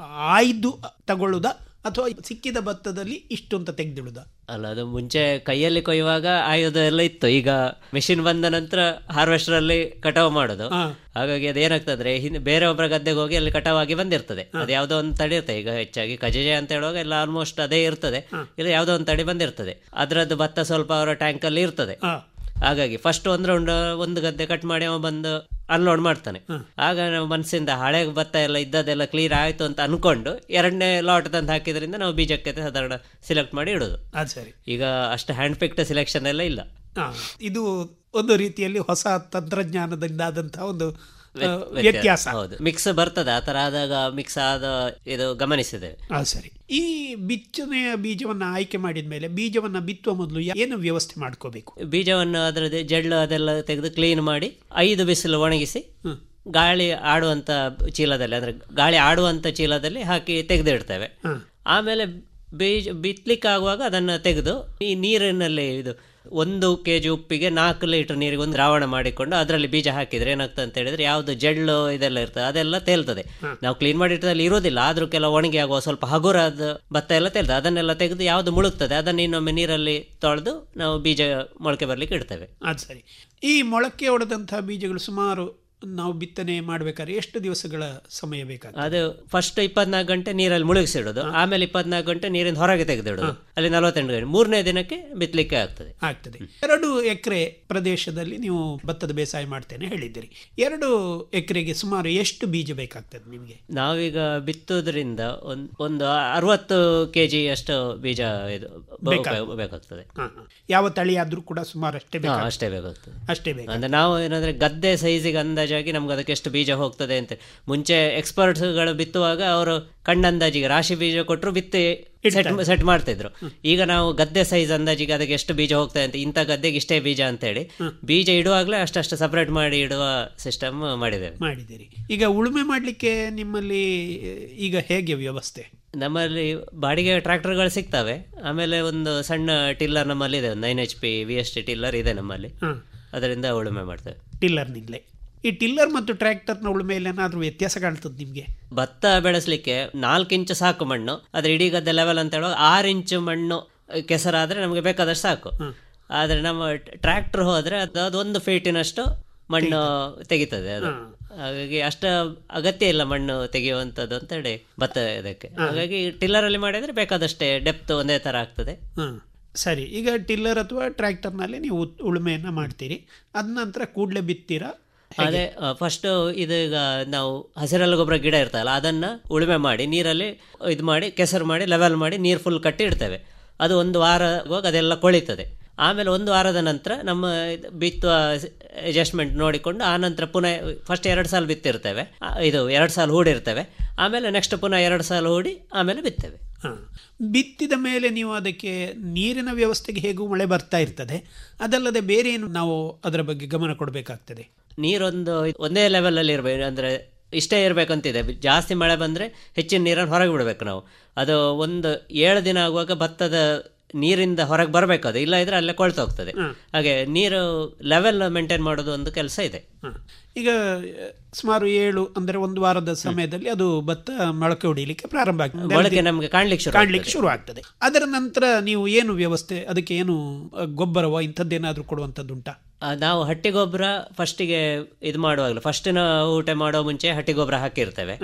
ಆಯ್ದು ತಗೊಳ್ಳುದಾ ಅಥವಾ ಸಿಕ್ಕಿದ ಭತ್ತದಲ್ಲಿ ಇಷ್ಟು ಅಂತ ತೆಗೆದಿಡುದಾ ಅಲ್ಲ ಅದು ಮುಂಚೆ ಕೈಯಲ್ಲಿ ಕೊಯ್ಯುವಾಗ ಆಯುಧ ಎಲ್ಲ ಇತ್ತು ಈಗ ಮೆಷಿನ್ ಬಂದ ನಂತರ ಹಾರ್ವೆಸ್ಟರ್ ಅಲ್ಲಿ ಕಟಾವು ಮಾಡೋದು ಹಾಗಾಗಿ ಅದೇನಾಗ್ತದ್ರೆ ಹಿಂದೆ ಬೇರೆ ಒಬ್ಬರ ಗದ್ದೆಗೆ ಹೋಗಿ ಅಲ್ಲಿ ಕಟಾವಾಗಿ ಬಂದಿರ್ತದೆ ಅದು ಯಾವುದೋ ಒಂದು ತಡಿ ಇರ್ತದೆ ಈಗ ಹೆಚ್ಚಾಗಿ ಕಜಜೆ ಅಂತ ಹೇಳುವಾಗ ಎಲ್ಲ ಆಲ್ಮೋಸ್ಟ್ ಅದೇ ಇರ್ತದೆ ಇಲ್ಲ ಯಾವುದೋ ಒಂದು ತಡಿ ಬಂದಿರ್ತದೆ ಅದರದ್ದು ಭತ್ತ ಸ್ವಲ್ಪ ಅವರ ಟ್ಯಾಂಕ್ ಅಲ್ಲಿ ಇರ್ತದೆ ಹಾಗಾಗಿ ಫಸ್ಟ್ ಒಂದು ರೌಂಡ್ ಒಂದು ಗದ್ದೆ ಕಟ್ ಮಾಡಿ ಅವ ಬಂದು ಅನ್ಲೋಡ್ ಮಾಡ್ತಾನೆ ಆಗ ನಾವು ಮನಸ್ಸಿಂದ ಹಳೆ ಭತ್ತ ಎಲ್ಲ ಇದ್ದದೆಲ್ಲ ಕ್ಲಿಯರ್ ಆಯ್ತು ಅಂತ ಅನ್ಕೊಂಡು ಎರಡನೇ ಲಾಟ್ ತಂದು ಹಾಕಿದ್ರಿಂದ ನಾವು ಬೀಜಕ್ಕೆ ಸಾಧಾರಣ ಸಿಲೆಕ್ಟ್ ಮಾಡಿ ಇಡೋದು ಅದು ಸರಿ ಈಗ ಅಷ್ಟು ಹ್ಯಾಂಡ್ ಪಿಕ್ಡ್ ಸೆಲೆಕ್ಷನ್ ಎಲ್ಲ ಇಲ್ಲ ಆ, ಇದು ಒಂದು ರೀತಿಯಲ್ಲಿ ಹೊಸ ತಂತ್ರಜ್ಞಾನದಿಂದ ಆದಂತಹ ಒಂದು ಆ, ವ್ಯತ್- ವ್ಯತ್ಯಾಸ ಹೌದು ಮಿಕ್ಸ್ ಬರ್ತದೆ ಆ ತರ ಆದಾಗ ಮಿಕ್ಸ್ ಆದ ಇದು ಗಮನಿಸಿದ್ದೇವೆ ಆ, ಸರಿ ಈ ಬಿತ್ತನೆಯ ಬೀಜವನ್ನ ಆಯ್ಕೆ ಮಾಡಿದ ಮೇಲೆ ಬೀಜವನ್ನ ಬಿತ್ತುವ ಮೊದಲು ಏನು ವ್ಯವಸ್ಥೆ ಮಾಡ್ಕೋಬೇಕು ಬೀಜವನ್ನು ಅದರದ್ದು ಜಡ್ಲು ಅದೆಲ್ಲ ತೆಗೆದು ಕ್ಲೀನ್ ಮಾಡಿ ಐದು ಬಿಸಿಲು ಒಣಗಿಸಿ ಗಾಳಿ ಆಡುವಂತ ಚೀಲದಲ್ಲಿ ಅಂದ್ರೆ ಗಾಳಿ ಆಡುವಂತ ಚೀಲದಲ್ಲಿ ಹಾಕಿ ತೆಗೆದಿಡ್ತೇವೆ ಆಮೇಲೆ ಬೀಜ ಬಿತ್ತಲಿಕ್ಕೆ ಆಗುವಾಗ ಅದನ್ನು ತೆಗೆದು ಈ ನೀರಿನಲ್ಲಿ ಇದು ಒಂದು ಕೆ ಜಿ ಉಪ್ಪಿಗೆ ನಾಲ್ಕು ಲೀಟರ್ ನೀರಿಗೆ ಒಂದು ದ್ರಾವಣ ಮಾಡಿಕೊಂಡು ಅದರಲ್ಲಿ ಬೀಜ ಹಾಕಿದ್ರೆ ಏನಾಗ್ತದೆ ಅಂತ ಹೇಳಿದ್ರೆ ಯಾವುದು ಜಡ್ಲು ಇದೆಲ್ಲ ಇರ್ತದೆ ಅದೆಲ್ಲ ತೇಲ್ತದೆ ನಾವು ಕ್ಲೀನ್ ಮಾಡಿಟ್ಟದಲ್ಲಿ ಇರೋದಿಲ್ಲ ಆದ್ರೂ ಕೆಲವು ಒಣಗಿ ಆಗುವ ಸ್ವಲ್ಪ ಹಗುರಾದ ಭತ್ತ ಎಲ್ಲ ತೇಲ್ತದೆ ಅದನ್ನೆಲ್ಲ ತೆಗೆದು ಯಾವುದು ಮುಳುಗ್ತದೆ ಅದನ್ನು ಇನ್ನೊಮ್ಮೆ ನೀರಲ್ಲಿ ತೊಳೆದು ನಾವು ಬೀಜ ಮೊಳಕೆ ಬರ್ಲಿಕ್ಕೆ ಇಡ್ತೇವೆ ಅದು ಸರಿ ಈ ಮೊಳಕೆ ಹೊಡೆದಂತಹ ಬೀಜಗಳು ಸುಮಾರು ನಾವು ಬಿತ್ತನೆ ಮಾಡ್ಬೇಕಾದ್ರೆ ಎಷ್ಟು ದಿವಸಗಳ ಸಮಯ ಬೇಕಾಗ್ತದೆ ಅದು ಫಸ್ಟ್ ಇಪ್ಪತ್ನಾಲ್ಕು ಗಂಟೆ ನೀರಲ್ಲಿ ಮುಳುಗಿಸಿಡೋದು ಆಮೇಲೆ ಇಪ್ಪತ್ನಾಲ್ಕು ಗಂಟೆ ನೀರಿನ ಹೊರಗೆ ತೆಗೆದಿಡೋದು ಅಲ್ಲಿ ನಲವತ್ತೆಂಟು ಗಂಟೆ ಮೂರನೇ ದಿನಕ್ಕೆ ಬಿತ್ತಲಿಕ್ಕೆ ಆಗ್ತದೆ ಆಗ್ತದೆ ಎರಡು ಎಕರೆ ಪ್ರದೇಶದಲ್ಲಿ ನೀವು ಭತ್ತದ ಬೇಸಾಯ ಮಾಡ್ತೇನೆ ಹೇಳಿದ್ದೀರಿ ಎರಡು ಎಕರೆಗೆ ಸುಮಾರು ಎಷ್ಟು ಬೀಜ ಬೇಕಾಗ್ತದೆ ನಿಮಗೆ ನಾವೀಗ ಬಿತ್ತೋದ್ರಿಂದ ಒಂದ್ ಒಂದು ಅರವತ್ತು ಕೆ ಜಿ ಅಷ್ಟು ಬೀಜ ಇದು ಬ- ಬೇಕಾಗ್ತದೆ. ಬೇಕಾಗ್ತದೆ ಹಾ, ಹಾ. ಯಾವ ತಳಿ ಆದ್ರೂ ಕೂಡ ಸುಮಾರು ಅಷ್ಟೇ ಹಾ, ಬೇಕಾಗ್ತದೆ. ಅಷ್ಟೇ ಬೇಕಾಗ್ತದೆ ಅಷ್ಟೇ ಬೇಕು ಅಂದ್ರೆ ನಾವು ಏನಂದ್ರೆ ಗದ್ದೆ ಸೈಜಿಗೆ ಅಂದಾಜಾಗಿ ನಮ್ಗೆ ಅದಕ್ಕೆ ಎಷ್ಟು ಬೀಜ ಹೋಗ್ತದೆ ಅಂತ ಮುಂಚೆ ಎಕ್ಸ್ಪರ್ಟ್ಸ್ಗಳು ಬಿತ್ತುವಾಗ ಅವರು ಕಣ್ಣಂದಾಜಿಗೆ ರಾಶಿ ಬೀಜ ಕೊಟ್ಟರು ಬಿತ್ತಿ ಸೆಟ್ ಸೆಟ್ ಮಾಡ್ತಿದ್ರು ಈಗ ನಾವು ಗದ್ದೆ ಸೈಜ್ ಅಂದಾಜಿಗೆ ಅದಕ್ಕೆ ಎಷ್ಟು ಬೀಜ ಹೋಗ್ತದೆ ಅಂತ ಇಂಥ ಗದ್ದೆಗೆ ಇಷ್ಟೇ ಬೀಜ ಅಂತ ಹೇಳಿ ಬೀಜ ಇಡುವಾಗಲೇ ಅಷ್ಟಷ್ಟು ಸಪರೇಟ್ ಮಾಡಿ ಇಡುವ ಸಿಸ್ಟಮ್ ಮಾಡಿದ್ದೇವೆ ಮಾಡಿದ್ದೀರಿ ಈಗ ಉಳುಮೆ ಮಾಡಲಿಕ್ಕೆ ನಿಮ್ಮಲ್ಲಿ ಈಗ ಹೇಗೆ ವ್ಯವಸ್ಥೆ ನಮ್ಮಲ್ಲಿ ಬಾಡಿಗೆ ಟ್ರ್ಯಾಕ್ಟರ್ಗಳು ಸಿಗ್ತವೆ ಆಮೇಲೆ ಒಂದು ಸಣ್ಣ ಟಿಲ್ಲರ್ ನಮ್ಮಲ್ಲಿ ಇದೆ ಒಂದು nine H P V S T tiller ಇದೆ ನಮ್ಮಲ್ಲಿ ಹ್ಮ್. ಅದರಿಂದ ಉಳುಮೆ ಮಾಡ್ತೇವೆ ಟಿಲ್ಲರ್ನಿಂದಲೇ ಈ ಟಿಲ್ಲರ್ ಮತ್ತು ಟ್ರ್ಯಾಕ್ಟರ್ನ ಉಳುಮೆಯಲ್ಲಿ ಏನಾದರೂ ವ್ಯತ್ಯಾಸ ಕಾಣ್ತದೆ ನಿಮಗೆ ಭತ್ತ ಬೆಳೆಸಲಿಕ್ಕೆ ನಾಲ್ಕು ಇಂಚು ಸಾಕು ಮಣ್ಣು ಅದ್ರ ಇಡೀ ಗದ್ದೆ ಲೆವೆಲ್ ಅಂತ ಹೇಳುವಾಗ ಆರು ಇಂಚು ಮಣ್ಣು ಕೆಸರಾದ್ರೆ ನಮಗೆ ಬೇಕಾದಷ್ಟು ಸಾಕು ಆದ್ರೆ ನಮ್ಮ ಟ್ರ್ಯಾಕ್ಟರ್ ಹೋದ್ರೆ ಅದು ಅದೊಂದು ಫೀಟಿನಷ್ಟು ಮಣ್ಣು ತೆಗಿತದೆ ಅದು ಹಾಗಾಗಿ ಅಷ್ಟ ಅಗತ್ಯ ಇಲ್ಲ ಮಣ್ಣು ತೆಗೆಯುವಂಥದ್ದು ಅಂತ ಹೇಳಿ ಭತ್ತ ಇದಕ್ಕೆ ಹಾಗಾಗಿ ಟಿಲ್ಲರ್ ಅಲ್ಲಿ ಮಾಡಿದ್ರೆ ಬೇಕಾದಷ್ಟೇ ಡೆಪ್ತ್ ಒಂದೇ ತರ ಆಗ್ತದೆ ಹಾಂ ಸರಿ ಈಗ ಟಿಲ್ಲರ್ ಅಥವಾ ಟ್ರ್ಯಾಕ್ಟರ್ನಲ್ಲಿ ನೀವು ಉತ್- ಉಳುಮೆಯನ್ನ ಮಾಡ್ತೀರಿ ಅದ ನಂತರ ಕೂಡಲೇ ಬಿತ್ತೀರಾ ಅದೇ ಫಸ್ಟ್ ಇದು ಈಗ ನಾವು ಹಸಿರೆಲ್ಲ ಗೊಬ್ಬರ ಗಿಡ ಇರ್ತಲ್ಲ ಅದನ್ನ ಉಳುಮೆ ಮಾಡಿ ನೀರಲ್ಲಿ ಇದು ಮಾಡಿ ಕೆಸರು ಮಾಡಿ ಲೆವೆಲ್ ಮಾಡಿ ನೀರು ಫುಲ್ ಕಟ್ಟಿ ಇಡ್ತೇವೆ ಅದು ಒಂದು ವಾರ ಆಗುವಾಗ ಅದೆಲ್ಲ ಕೊಳಿತದೆ ಆಮೇಲೆ ಒಂದು ವಾರದ ನಂತರ ನಮ್ಮ ಇದು ಬಿತ್ತುವ ಅಡ್ಜಸ್ಟ್ಮೆಂಟ್ ನೋಡಿಕೊಂಡು ಆ ನಂತರ ಪುನಃ ಫಸ್ಟ್ ಎರಡು ಸಾಲ ಬಿತ್ತಿರ್ತೇವೆ ಆ, ಇದು ಎರಡು ಸಾಲ ಹೂಡಿರ್ತೇವೆ ಆಮೇಲೆ ನೆಕ್ಸ್ಟ್ ಪುನಃ ಎರಡು ಸಾಲ ಹೂಡಿ ಆಮೇಲೆ ಬಿತ್ತೇವೆ ಹಾಂ ಬಿತ್ತಿದ ಮೇಲೆ ನೀವು ಅದಕ್ಕೆ ನೀರಿನ ವ್ಯವಸ್ಥೆಗೆ ಹೇಗೂ ಮಳೆ ಬರ್ತಾ ಇರ್ತದೆ ಅದಲ್ಲದೆ ಬೇರೆ ಏನು ನಾವು ಅದರ ಬಗ್ಗೆ ಗಮನ ಕೊಡಬೇಕಾಗ್ತದೆ ನೀರೊಂದು ಒಂದೇ ಲೆವೆಲಲ್ಲಿ ಇರಬೇಕು ಅಂದರೆ ಇಷ್ಟೇ ಇರಬೇಕಂತಿದೆ ಜಾಸ್ತಿ ಮಳೆ ಬಂದರೆ ಹೆಚ್ಚಿನ ನೀರನ್ನು ಹೊರಗೆ ಬಿಡಬೇಕು ನಾವು ಅದು ಒಂದು ಏಳು ದಿನ ಆಗುವಾಗ ಭತ್ತದ ನೀರಿಂದ ಹೊರಗೆ ಬರಬೇಕು ಅದು ಇಲ್ಲ ಇದ್ರೆ ಅಲ್ಲೇ ಕೊಳ್ತು ಹೋಗ್ತದೆ ಹಾಗೆ ನೀರು ಲೆವೆಲ್ ಮೇಂಟೈನ್ ಮಾಡೋದು ಒಂದು ಕೆಲಸ ಇದೆ ಈಗ ಅಹ್, ಸುಮಾರು ಏಳು ಅಂದರೆ ಒಂದು ವಾರದ ಸಮಯದಲ್ಲಿ ಅದು ಭತ್ತ ಮೊಳಕೆ ಹೊಡಿಲಿಕ್ಕೆ ಪ್ರಾರಂಭ ಆಗ್ತದೆ ಮೊಳಕೆ ನಮ್ಗೆ ಕಾಣ್ಲಿಕ್ಕೆ ಶುರು ಕಾಣ್ಲಿಕ್ಕೆ ಆಗ್ತದೆ. ಶುರು ಆಗ್ತದೆ ಅದರ ನಂತರ ನೀವು ಏನು ವ್ಯವಸ್ಥೆ ಅದಕ್ಕೆ ಏನು ಅಹ್, ಗೊಬ್ಬರವೋ ಇಂಥದ್ದೇನಾದರೂ ಕೊಡುವಂಥದ್ದುಂಟಾ ಆ, ನಾವು ಹಟ್ಟಿ ಗೊಬ್ಬರ ಫಸ್ಟಿಗೆ ಇದು ಮಾಡುವಾಗಲೂ ಫಸ್ಟಿನ ಊಟ ಮಾಡೋ ಮುಂಚೆ ಹಟ್ಟಿ ಗೊಬ್ಬರ ಹಾಕಿರ್ತೇವೆ